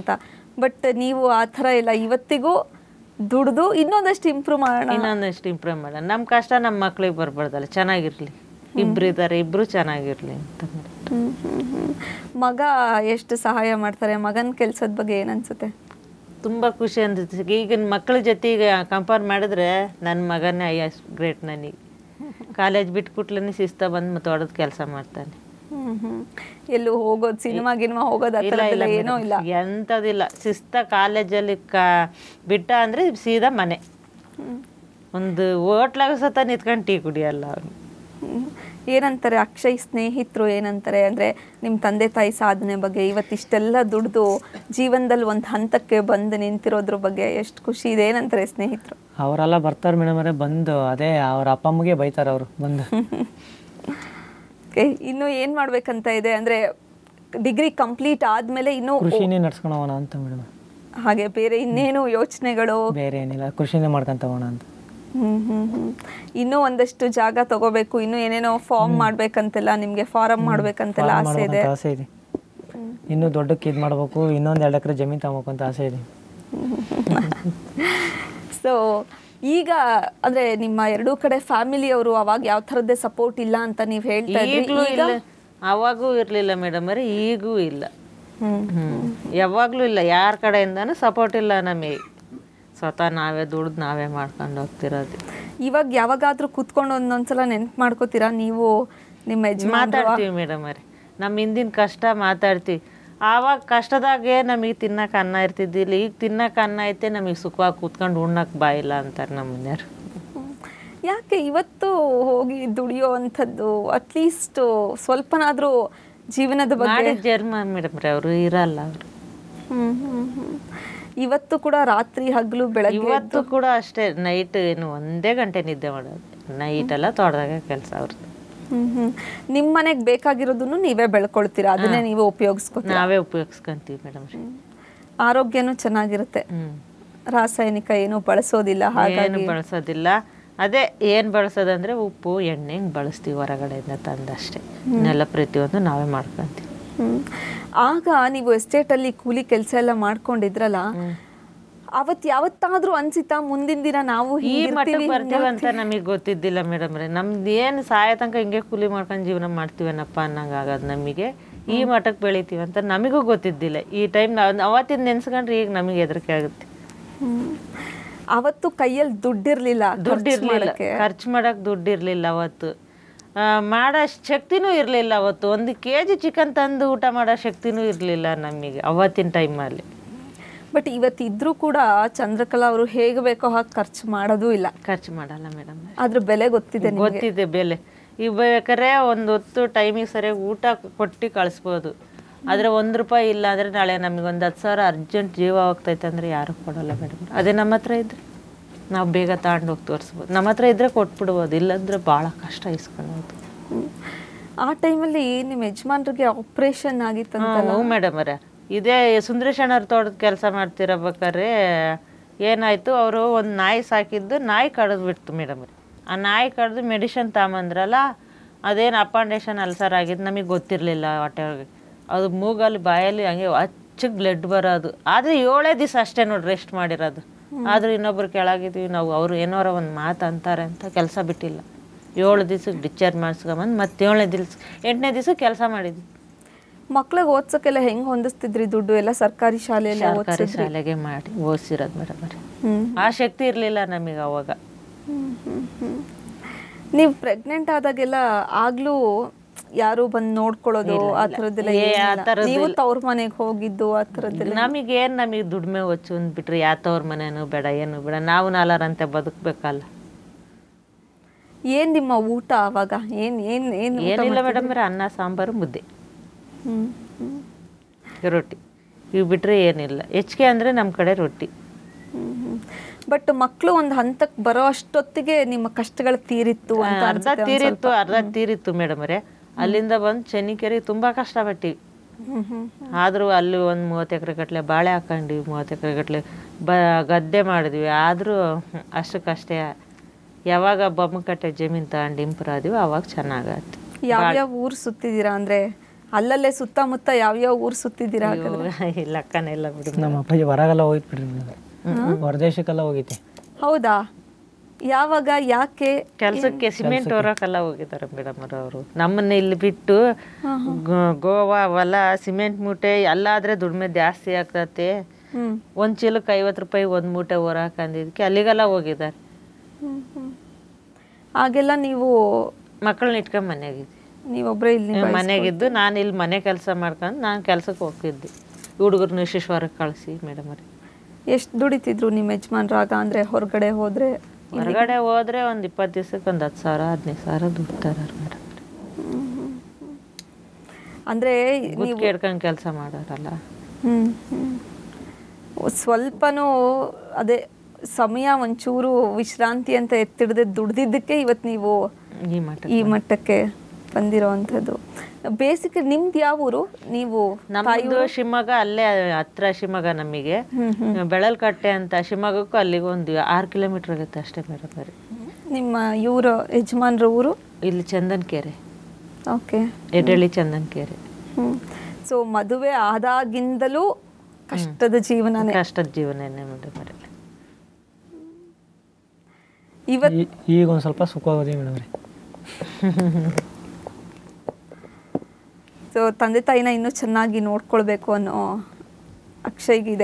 ಬಟ್ ನೀವು ಆ ಥರ ಇಲ್ಲ ಇವತ್ತಿಗೂ ದುಡ್ದು ಇನ್ನೊಂದಷ್ಟು ಇಂಪ್ರೂವ್ ಮಾಡೋಣ ಇನ್ನೊಂದಷ್ಟು ಇಂಪ್ರೂವ್ ಮಾಡೋಣ ನಮ್ಮ ಕಷ್ಟ ನಮ್ಮ ಮಕ್ಳಿಗೆ ಬರ್ಬಾರ್ದಲ್ಲ ಚೆನ್ನಾಗಿರ್ಲಿ ಇಬ್ರು ಇದ್ದಾರೆ ಇಬ್ರು ಚೆನ್ನಾಗಿರ್ಲಿ ಅಂತ ಮೇಡಮ್ ಹ್ಮ್, ಹ್ಮ್, ಹ್ಮ್. ಮಗ ಎಷ್ಟು ಸಹಾಯ ಮಾಡ್ತಾರೆ ಮಗನ ಕೆಲ್ಸದ ಬಗ್ಗೆ ಏನ್ ಅನ್ಸುತ್ತೆ ತುಂಬ ಖುಷಿ ಅನ್ಸುತ್ತೆ ಈಗಿನ ಮಕ್ಕಳ ಜೊತೆಗೆ ಕಂಪೇರ್ ಮಾಡಿದ್ರೆ ನನ್ನ ಮಗನೇ ಐ ಎಸ್ ಗ್ರೇಟ್ ನನಗೆ ಕಾಲೇಜ್ ಬಿಟ್ಟು ಕೂಟ್ಲೇ ಶಿಸ್ತ ಬಂದು ಮತ್ತೆ ಹೊಡೆದು ಕೆಲಸ ಮಾಡ್ತಾನೆ ಹ್ಮ್ ಹ್ಮ್ ಎಲ್ಲೂ ಹೋಗೋದು ಸಿನಿಮಾ ಗಿನಿಮಾ ಹೋಗೋದು ಆ ಇಲ್ಲ ಇಲ್ಲ ಥರದ್ದೆಲ್ಲ ಏನೂ ಇಲ್ಲ ಮೇಡಮ್. ಎಂಥದಿಲ್ಲ ಶಿಸ್ತ ಕಾಲೇಜಲ್ಲಿ ಕಾ ಬಿಟ್ಟ ಅಂದರೆ ಸೀದಾ ಮನೆ ಒಂದು ಹೋಟ್ಲಾಗ ಸತ ನಿಂತ್ಕೊಂಡು ಟೀ ಕುಡಿಯಲ್ಲ ಅವನು ಹ್ಮ್. ಏನಂತಾರೆ ಅಕ್ಷಯ್ ಸ್ನೇಹಿತರು ಏನಂತಾರೆ ಅಂದ್ರೆ ನಿಮ್ಮ ತಂದೆ ತಾಯಿ ಸಾಧನೆ ಬಗ್ಗೆ ಇವತ್ತಿಷ್ಟೆಲ್ಲ ದುಡ್ದು ಜೀವನದಲ್ಲಿ ಒಂದು ಹಂತಕ್ಕೆ ಬಂದು ನಿಂತಿರೋದ್ರ ಬಗ್ಗೆ ಎಷ್ಟು ಖುಷಿ ಇದೆ ಏನಂತಾರೆ ಸ್ನೇಹಿತರು ಅವರೆಲ್ಲ ಬರ್ತಾರೆ ಮೇಡಮ್ ಅವರೇ ಬಂದು ಅದೇ ಅವ್ರ ಅಪ್ಪ ಅಮ್ಮಗೆ ಬೈತಾರೆ ಅವರು ಬಂದು ಓಕೆ ಇನ್ನು ಏನು ಮಾಡ್ಬೇಕಂತ ಇದೆ ಅಂದ್ರೆ ಡಿಗ್ರಿ ಕಂಪ್ಲೀಟ್ ಆದ್ಮೇಲೆ ಇನ್ನೂ ಕೃಷಿನೇ ನಡ್ಸ್ಕೊಂಡು ಹೋಗೋಣ ಅಂತ ಮೇಡಮ್ ಹಾಗೆ ಬೇರೆ ಇನ್ನೇನು ಯೋಚನೆಗಳು ಬೇರೆ ಏನಿಲ್ಲ ಕೃಷಿನೇ ಮಾಡ್ಕೊಂತ ಹೋಗೋಣ ಅಂತ ಹ್ಮ್ ಹ್ಮ್ ಹ್ಮ್ ಇನ್ನೂ ಒಂದಷ್ಟು ಜಾಗ ತಗೋಬೇಕು ಇನ್ನೂ ಏನೇನೋ ಫಾರ್ಮ್ ಮಾಡ್ಬೇಕಂತೆಲ್ಲ ನಿಮ್ಗೆ ಫಾರಂ ಮಾಡ್ಬೇಕಂತೆಲ್ಲ ಫಾರ್ಮ್ ಆಸೆ ಇದೆ ಮಾಡ್ಬೇಕಂತ ಆಸೆ ಇದೆ ಇನ್ನೂ ದೊಡ್ಡಕ್ಕೆ ಇದು ಮಾಡ್ಬೇಕು ಇನ್ನೊಂದು ಎರಡು ಎಕರೆ ಜಮೀನು ತಗೋಬೇಕು ಅಂತ ಆಸೆ ಇದೆ ಸೊ ಈಗ ಅಂದ್ರೆ ನಿಮ್ಮ ಎರಡೂ ಕಡೆ ಫ್ಯಾಮಿಲಿಯವರು ಅವಾಗ ಯಾವ ಥರದ್ದೇ ಸಪೋರ್ಟ್ ಇಲ್ಲ ಅಂತ ನೀವು ಹೇಳ್ತಾ ಇದ್ರಿ ಈಗಲೂ ಈಗ ಇಲ್ಲ ಅವಾಗೂ ಇರಲಿಲ್ಲ ಮೇಡಮ್ ಅವರೇ ಈಗೂ ಇಲ್ಲ ಹ್ಮ್ ಹ್ಮ್ ಯಾವಾಗಲೂ ಇಲ್ಲ ಯಾರ ಕಡೆಯಿಂದನೂ ಸಪೋರ್ಟ್ ಇಲ್ಲ ನಮಗೆ ಸ್ವತಃ ನಾವೇ ದುಡ್ದು ನಾವೇ ಮಾಡ್ಕೊಂಡು ಹೋಗ್ತಿರೋದು ಇವಾಗ ಯಾವಾಗಾದ್ರೂ ಕೂತ್ಕೊಂಡು ಒಂದೊಂದ್ಸಲ ನೆನ್ಪು ಮಾಡ್ಕೋತೀರಾ ನೀವು ನಿಮ್ಮ ಯಜಮಾನ್ ಮಾತಾಡ್ತೀವಿ ಮೇಡಮ್ ಅವ್ರೆ ನಮ್ಮ ಹಿಂದಿನ ಕಷ್ಟ ಮಾತಾಡ್ತೀವಿ ಆವಾಗ ಕಷ್ಟದಾಗೆ ನಮಗೆ ತಿನ್ನಕ್ಕೆ ಅನ್ನ ಇರ್ತಿದ್ದಿಲ್ಲ ಈಗ ತಿನ್ನಕ್ಕೆ ಅನ್ನ ಐತೆ ನಮಗೆ ಸುಖವಾಗಿ ಕೂತ್ಕೊಂಡು ಉಣ್ಣಕ್ಕೆ ಬಾಯಿಲ್ಲ ಅಂತಾರೆ ನಮ್ಮ ಮನೆಯವ್ರು ಯಾಕೆ ಇವತ್ತು ಹೋಗಿ ದುಡಿಯೋ ಅಂಥದ್ದು ಅಟ್ಲೀಸ್ಟ್ ಸ್ವಲ್ಪನಾದ್ರೂ ಜೀವನದ ಬಗ್ಗೆ ಮಾಡಿದ ಜನ್ಮ ಮೇಡಮ್ ರೀ ಅವರು ಇರಲ್ಲ ಅವರು ಹ್ಮ್ ಹ್ಮ್ ಹ್ಮ್ ಇವತ್ತು ಕೂಡ ರಾತ್ರಿ ಹಗಲು ಬೆಳಗ್ಗೆ ಇವತ್ತು ಕೂಡ ಅಷ್ಟೇ ನೈಟ್ ಏನು ಒಂದೇ ಗಂಟೆ ನಿದ್ದೆ ಮಾಡೋದು ನೈಟ್ ಎಲ್ಲ ತೋಟದಾಗ ಕೆಲಸ ಅವ್ರದ್ದು ಹ್ಮ್ ಹ್ಮ್ ನಿಮ್ ಮನೆಗ್ ಬೇಕಾಗಿರೋದನ್ನು ನೀವೇ ಬೆಳ್ಕೊಳ್ತೀರಾ ಅದನ್ನೇ ನೀವೇ ಉಪಯೋಗಿಸ್ಕೊತೀರಾ ನಾವೇ ಉಪಯೋಗಿಸ್ಕೊಂತೀವಿ ಮೇಡಮ್ ರೀ ಆರೋಗ್ಯನೂ ಚೆನ್ನಾಗಿರುತ್ತೆ ಹ್ಮ್ ರಾಸಾಯನಿಕ ಏನು ಬಳಸೋದಿಲ್ಲ ಹಾಗಾಗಿ ಏನು ಬಳಸೋದಿಲ್ಲ ಅದೇ ಏನು ಬಳಸೋದಂದ್ರೆ ಉಪ್ಪು ಎಣ್ಣೆ ಹಿಂಗೆ ಬಳಸ್ತೀವಿ ಹೊರಗಡೆಯಿಂದ ತಂದಷ್ಟೇ ಇನ್ನೆಲ್ಲ ಪ್ರತಿಯೊಂದು ನಾವೇ ಮಾಡ್ಕೊಂತೀವಿ ಹ್ಮ್. ಆಗ ನೀವು ಎಸ್ಟೇಟ್ ಅಲ್ಲಿ ಕೂಲಿ ಕೆಲಸ ಎಲ್ಲ ಮಾಡ್ಕೊಂಡಿದ್ರಲ್ಲ ಅವತ್ ಯಾವತ್ತಾದ್ರೂ ಅನ್ಸಿತಾ ಮುಂದಿನ ದಿನ ನಾವು ಈ ಹೀಗಿರ್ತೀವಿ, ಮಟ್ಟಕ್ಕೆ ಬರ್ತೀವಿ ಅಂತ ನಮಗೆ ಗೊತ್ತಿದ್ದಿಲ್ಲ ಮೇಡಮ್ ರೇ ನಮ್ದು ಏನು ಸಾಯ ತನಕ ಹಿಂಗೆ ಕೂಲಿ ಮಾಡ್ಕೊಂಡು ಜೀವನ ಮಾಡ್ತೀವೇನಪ್ಪ ಅನ್ನಂಗೆ ಆಗೋದು ನಮಗೆ ಈ ಮಟ್ಟಕ್ಕೆ ಬೆಳಿತೀವಿ ಅಂತ ನಮಗೂ ಗೊತ್ತಿದ್ದಿಲ್ಲ ಈ ಟೈಮ್ ನಾವು ಅವತ್ತಿನ ನೆನ್ಸ್ಕೊಂಡ್ರೆ ಈಗ ನಮಗೆ ಹೆದರಿಕೆ ಆಗುತ್ತೆ ಹ್ಮ್. ಅವತ್ತು ಕೈಯಲ್ಲಿ ದುಡ್ಡಿರ್ಲಿಲ್ಲ ದುಡ್ಡು ಖರ್ಚ್ ಇರಲಿಲ್ಲ ಮಾಡಕ್ಕೆ. ಖರ್ಚು ಮಾಡಕ್ಕೆ ದುಡ್ಡು ಇರಲಿಲ್ಲ ಅವತ್ತು ಆ, ಮಾಡೋ ಶಕ್ತಿನೂ ಇರಲಿಲ್ಲ ಅವತ್ತು ಒಂದು ಕೆ ಜಿ ಚಿಕನ್ ತಂದು ಊಟ ಮಾಡೋ ಶಕ್ತಿನೂ ಇರಲಿಲ್ಲ ನಮಗೆ ಅವತ್ತಿನ ಟೈಮಲ್ಲಿ ಬಟ್ ಇವತ್ತಿದ್ರೂ ಕೂಡ ಚಂದ್ರಕಲಾ ಅವರು ಹೇಗೆ ಬೇಕೋ ಹಾಗೆ ಖರ್ಚು ಮಾಡೋದೂ ಇಲ್ಲ ಖರ್ಚು ಮಾಡಲ್ಲ ಮೇಡಮ್ ಅದ್ರ ಬೆಲೆ ಗೊತ್ತಿದೆ ನಿಮ್ಗೆ ಗೊತ್ತಿದೆ ಬೆಲೆ ಈಗ ಬೇಕಾದ್ರೆ ಒಂದು ಹೊತ್ತು ಟೈಮಿಗೆ ಸರಿಯಾಗಿ ಊಟ ಕೊಟ್ಟು ಕಳಿಸ್ಬೋದು ಆದರೆ ಒಂದು ರೂಪಾಯಿ ಇಲ್ಲ ಅಂದರೆ ನಾಳೆ ನಮಗೆ ಒಂದು ಹತ್ತು ಸಾವಿರ ಅರ್ಜೆಂಟ್ ಜೀವ ಹೋಗ್ತೈತೆ ಅಂದರೆ ಯಾರು ಕೊಡಲ್ಲ ಮೇಡಮ್ ಅದೇ ನಮ್ಮ ಹತ್ರ ಇದ್ರೆ ನಾವು ಬೇಗ ತಗೊಂಡು ಹೋಗಿ ತೋರಿಸ್ಬೋದು ನಮ್ಮ ಹತ್ರ ಇದ್ರೆ ಕೊಟ್ಬಿಡ್ಬೋದು ಇಲ್ಲಂದ್ರೆ ಭಾಳ ಕಷ್ಟ ಇಸ್ಕೊಳ್ಳೋದು ಹ್ಮ್. ಆ ಟೈಮಲ್ಲಿ ನಿಮ್ಮ ಯಜಮಾನ್ರಿಗೆ ಆಪರೇಷನ್ ಆಗಿತ್ತಂತ ಹ್ಞೂ ಮೇಡಮ್ ಅವರೇ ಇದೇ ಸುಂದರೇಶ್ ಅಣ್ಣವ್ರ ತೋಟದ ಕೆಲಸ ಮಾಡ್ತಿರಬೇಕಾದ್ರೆ ಏನಾಯಿತು ಅವರು ಒಂದು ನಾಯಿ ಸಾಕಿದ್ದು ನಾಯಿ ಕಡಿದು ಬಿಡ್ತು ಮೇಡಮ್ ಆ ನಾಯಿ ಕಡ್ದು ಮೆಡಿಷನ್ ತಗೊಂಬಂದ್ರಲ್ಲ ಅದೇನು ಅಪಾಂಡೇಷನ್ ಅಲ್ಸರ್ ಆಗಿದ್ದು ನಮಗೆ ಗೊತ್ತಿರಲಿಲ್ಲ ಹೊಟ್ಟೆ ಒಳಗೆ ಅದು ಮೂಗಲ್ಲಿ ಬಾಯಲ್ಲಿ ಹಂಗೆ ಹಚ್ಚಗೆ ಬ್ಲಡ್ ಬರೋದು ಆದರೆ ಏಳೇ ದಿವಸ ಅಷ್ಟೇ ನೋಡಿ ರೆಸ್ಟ್ ಮಾಡಿರೋದು ಆದರೂ ಇನ್ನೊಬ್ರು ಕೆಳಗಿದ್ವಿ ನಾವು ಅವರು ಏನಾರ ಒಂದು ಮಾತು ಅಂತಾರೆ ಅಂತ ಕೆಲಸ ಬಿಟ್ಟಿಲ್ಲ ಏಳು ದಿವ್ಸಕ್ಕೆ ಡಿಸ್ಚಾರ್ಜ್ ಮಾಡಿಸ್ಕೊಂಬಂದು ಮತ್ತೆ ಏಳನೇ ದಿವ್ಸ ಎಂಟನೇ ದಿವ್ಸಕ್ಕೆ ಕೆಲಸ ಮಾಡಿದ್ವಿ ಮಕ್ಳಿಗೆ ಓದ್ಸಕ್ಕೆಲ್ಲ ಹೆಂಗ್ ಹೊಂದಿಸ್ತಿದ್ರಿ ದುಡ್ಡು ಎಲ್ಲ ಸರ್ಕಾರಿ ಶಾಲೆಯಲ್ಲಿ ಸರ್ಕಾರಿ ಶಾಲೆಗೆ ಮಾಡಿ ಓದಿಸಿರೋದು ಮೇಡಮ್ ಅವ್ರೆ ಹ್ಮ್ ಆ ಶಕ್ತಿ ಇರಲಿಲ್ಲ ನಮಗೆ ಅವಾಗ ನೀವು ಪ್ರೆಗ್ನೆಂಟ್ ಆದಾಗೆಲ್ಲ ಆಗ್ಲೂ ಯಾರು ಬಂದು ನೋಡ್ಕೊಳ್ಳೋದು ಆ ಥರದ್ದೆಲ್ಲ ಏ, ಆ ಏನಿಲ್ಲ. ಥರದ್ದು ನೀವು ತವ್ರ ಮನೆಗೆ ಹೋಗಿದ್ದು ಆ ಥರದ್ದೆಲ್ಲ ನಮಗೇನು ನಮಗೆ ದುಡಿಮೆ ಹೊಚ್ಚು ಅಂದ್ಬಿಟ್ರೆ ಯಾತವ್ರ ಮನೇನು ಬೇಡ ಏನು ಬೇಡ ನಾವು ನಾಲ್ಕರಂತೆ ಬದುಕಬೇಕಲ್ಲ ಏನ್ ನಿಮ್ಮ ಊಟ ಅವಾಗ ಏನ್ ಏನ್ ಏನ್ ಊಟ ಏನಿಲ್ಲ ಮಾಡ್ತಿದ್ರಿ? ಮೇಡಮ್ ಅವ್ರೆ ಅನ್ನ ಸಾಂಬಾರು ಮುದ್ದೆ ಹ್ಮ್ ಹ್ಮ್ ರೊಟ್ಟಿ ಇವು ಬಿಟ್ಟರೆ ಏನಿಲ್ಲ ಹೆಚ್ಚಿಗೆ ಅಂದರೆ ನಮ್ಮ ಕಡೆ ರೊಟ್ಟಿ ಬಟ್ ಮಕ್ಕಳು ಒಂದು ಹಂತಕ್ಕೆ ಬರೋ ಅಷ್ಟೊತ್ತಿಗೆ ನಿಮ್ಮ ಕಷ್ಟಗಳು ತೀರಿತ್ತು ಅಂತ ಅರ್ಧ ತೀರಿತ್ತು ಅರ್ಧ ತೀರಿತ್ತು ಮೇಡಮ್ ಅವರೇ ಅಲ್ಲಿಂದ ಬಂದು ಚೆನ್ನಿಕೆರೆ ತುಂಬ ಕಷ್ಟಪಟ್ಟಿವಿ ಹ್ಮ್ ಹ್ಮ್ ಆದರೂ ಅಲ್ಲಿ ಒಂದು ಮೂವತ್ತು ಎಕರೆ ಗಟ್ಟಲೆ ಬಾಳೆ ಹಾಕೊಂಡಿವಿ ಮೂವತ್ತು ಎಕರೆ ಗಟ್ಟಲೆ ಬ ಗದ್ದೆ ಮಾಡಿದ್ವಿ ಆದರೂ ಅಷ್ಟಕ್ಕಷ್ಟೇ ಯಾವಾಗ ಬೊಮ್ಮಕಟ್ಟೆ ಜಮೀನು ತಗೊಂಡು ಇಂಪ್ರೂವ್ ಆದ್ವಿ ಅವಾಗ ಚೆನ್ನಾಗಾಯ್ತು ಯಾವ್ಯಾವ ಊರು ಸುತ್ತಿದ್ದೀರಾ ಅಂದ್ರೆ ಅಲ್ಲಲ್ಲೇ ಸುತ್ತಮುತ್ತ ಯಾವ್ಯಾವ ಊರು ಸುತ್ತಿದ್ದೀರಾ ಹಾಗಾದ್ರೆ? ಇಲ್ಲ ಅಕ್ಕನೇ ಇಲ್ಲ ಬಿಡು ನಮ್ಮ ಅಪ್ಪಾಜಿ ಹೊರಗೆಲ್ಲ ಹೋಗಿತ್ತು ಬಿಡ್ರಿ ಮೇಡಮ್ ಹೊರದೇಶಕ್ಕೆಲ್ಲ ಹೋಗೈತಿ ಹೌದಾ ಯಾವಾಗ ಯಾಕೆ ಕೆಲ್ಸಕ್ಕೆ ಸಿಮೆಂಟ್ ಹೊರಕ್ಕೆಲ್ಲ ಹೋಗಿದ್ದಾರೆ ಮೇಡಮ್ ಅವರು ನಮ್ಮನ್ನ ಇಲ್ಲಿ ಬಿಟ್ಟು ಗೋ- ಗೋವಾ ಅವೆಲ್ಲ ಸಿಮೆಂಟ್ ಮೂಟೆ ಎಲ್ಲಾದ್ರೆ ದುಡಿಮೆ ಜಾಸ್ತಿ ಆಗ್ತತೆ ಹ್ಮ್ ಒಂದ್ ಚೀಲಕ್ಕೆ ಐವತ್ತು ರೂಪಾಯಿ ಒಂದ್ ಮೂಟೆ ಹೊರಕ್ ಅಂದಿದ್ದಕ್ಕೆ ಅಲ್ಲಿಗೆಲ್ಲ ಹೋಗಿದ್ದಾರೆ ಆಗೆಲ್ಲ ನೀವು ಮಕ್ಕಳನ್ನ ಇಟ್ಕೊಂಡ್ ಮನೆಯಾಗಿದ್ದೆ ನೀವೊಬ್ರೇ ಇಲ್ಲಿ ಮನೆಗಿದ್ದು ನಾನು ಇಲ್ಲಿ ಮನೆ ಕೆಲಸ ಮಾಡ್ಕೊಂಡು ನಾನು ಕೆಲ್ಸಕ್ಕೆ ಹೋಗ್ತಿದ್ದೆ ಹುಡುಗರನ್ನ ಶಿಶುವಾರಕ್ಕೆ ಕಳಿಸಿ ಮೇಡಮ್ ಅವ್ರಿಗೆ ಎಷ್ಟು ದುಡಿತಿದ್ರು ನಿಮ್ಮ ಯಜಮಾನ್ರು ಆಗ ಅಂದ್ರೆ ಹೊರಗಡೆ ಹೋದ್ರೆ ಹೊರಗಡೆ ಹೋದ್ರೆ ಒಂದ್ ಇಪ್ಪತ್ತು ದಿವ್ಸಕ್ಕೆ ಒಂದ್ ಹತ್ತು ಸಾವಿರ ಹದಿನೈದು ಸಾವಿರ ದುಡ್ತಾರೆ ಮೇಡಮ್ ಅಂದ್ರೆ ಗುತ್ತಿಗೆ ಹಿಡ್ಕೊಂಡು ಕೆಲಸ ಮಾಡೋರಲ್ಲ ಹ್ಮ್ ಹ್ಮ್. ಸ್ವಲ್ಪನೂ ಅದೇ ಸಮಯ ಒಂಚೂರು ವಿಶ್ರಾಂತಿ ಅಂತ ಎತ್ತಿಡದೆ ದುಡ್ದಿದ್ದಕ್ಕೆ ಇವತ್ತು ನೀವು ಈ ಮಟ್ಟ ಈ ಮಟ್ಟಕ್ಕೆ ಬಂದಿರೋವಂಥದ್ದು ಬೇಸಿಕ್ ನಿಮ್ದು ಯಾವ ಊರು ನೀವು ನಮ್ಮದು ಶಿವಮೊಗ್ಗ ಅಲ್ಲೇ ಹತ್ರ ಶಿವಮೊಗ್ಗ ನಮಗೆ ಬೆಳಲ್ಕಟ್ಟೆ ಅಂತ ಶಿವಮೊಗ್ಗಕ್ಕೂ ಅಲ್ಲಿಗೆ ಒಂದು ಆರು ಕಿಲೋಮೀಟರ್ ಆಗುತ್ತೆ ಅಷ್ಟೇ ಮೇಡಮ್ ಅವ್ರೆ ನಿಮ್ಮ ಇವರು ಯಜಮಾನ್ರ ಊರು ಇಲ್ಲಿ ಚಂದನ್ ಕೆರೆ ಓಕೆ ಎಡಳ್ಳಿ ಚಂದನ್ ಕೆರೆ ಹ್ಮ್ ಸೊ ಮದುವೆ ಆದಾಗಿಂದಲೂ ಕಷ್ಟದ ಜೀವನನೇ ಕಷ್ಟದ ಜೀವನನೇ ಮೇಡಮ್ ಅವ್ರೆ ಇವತ್ ಈ- ಈಗ ಒಂದು ಸ್ವಲ್ಪ ಸುಖವಾಗೋದಿ ಮೇಡಮ್ ರೀ ಸೊ ತಂದೆ ತಾಯಿನ ಇನ್ನೂ ಚೆನ್ನಾಗಿ ನೋಡ್ಕೊಳ್ಬೇಕು ಅನ್ನೋ ಅಕ್ಷಯ್ಗಿದೆ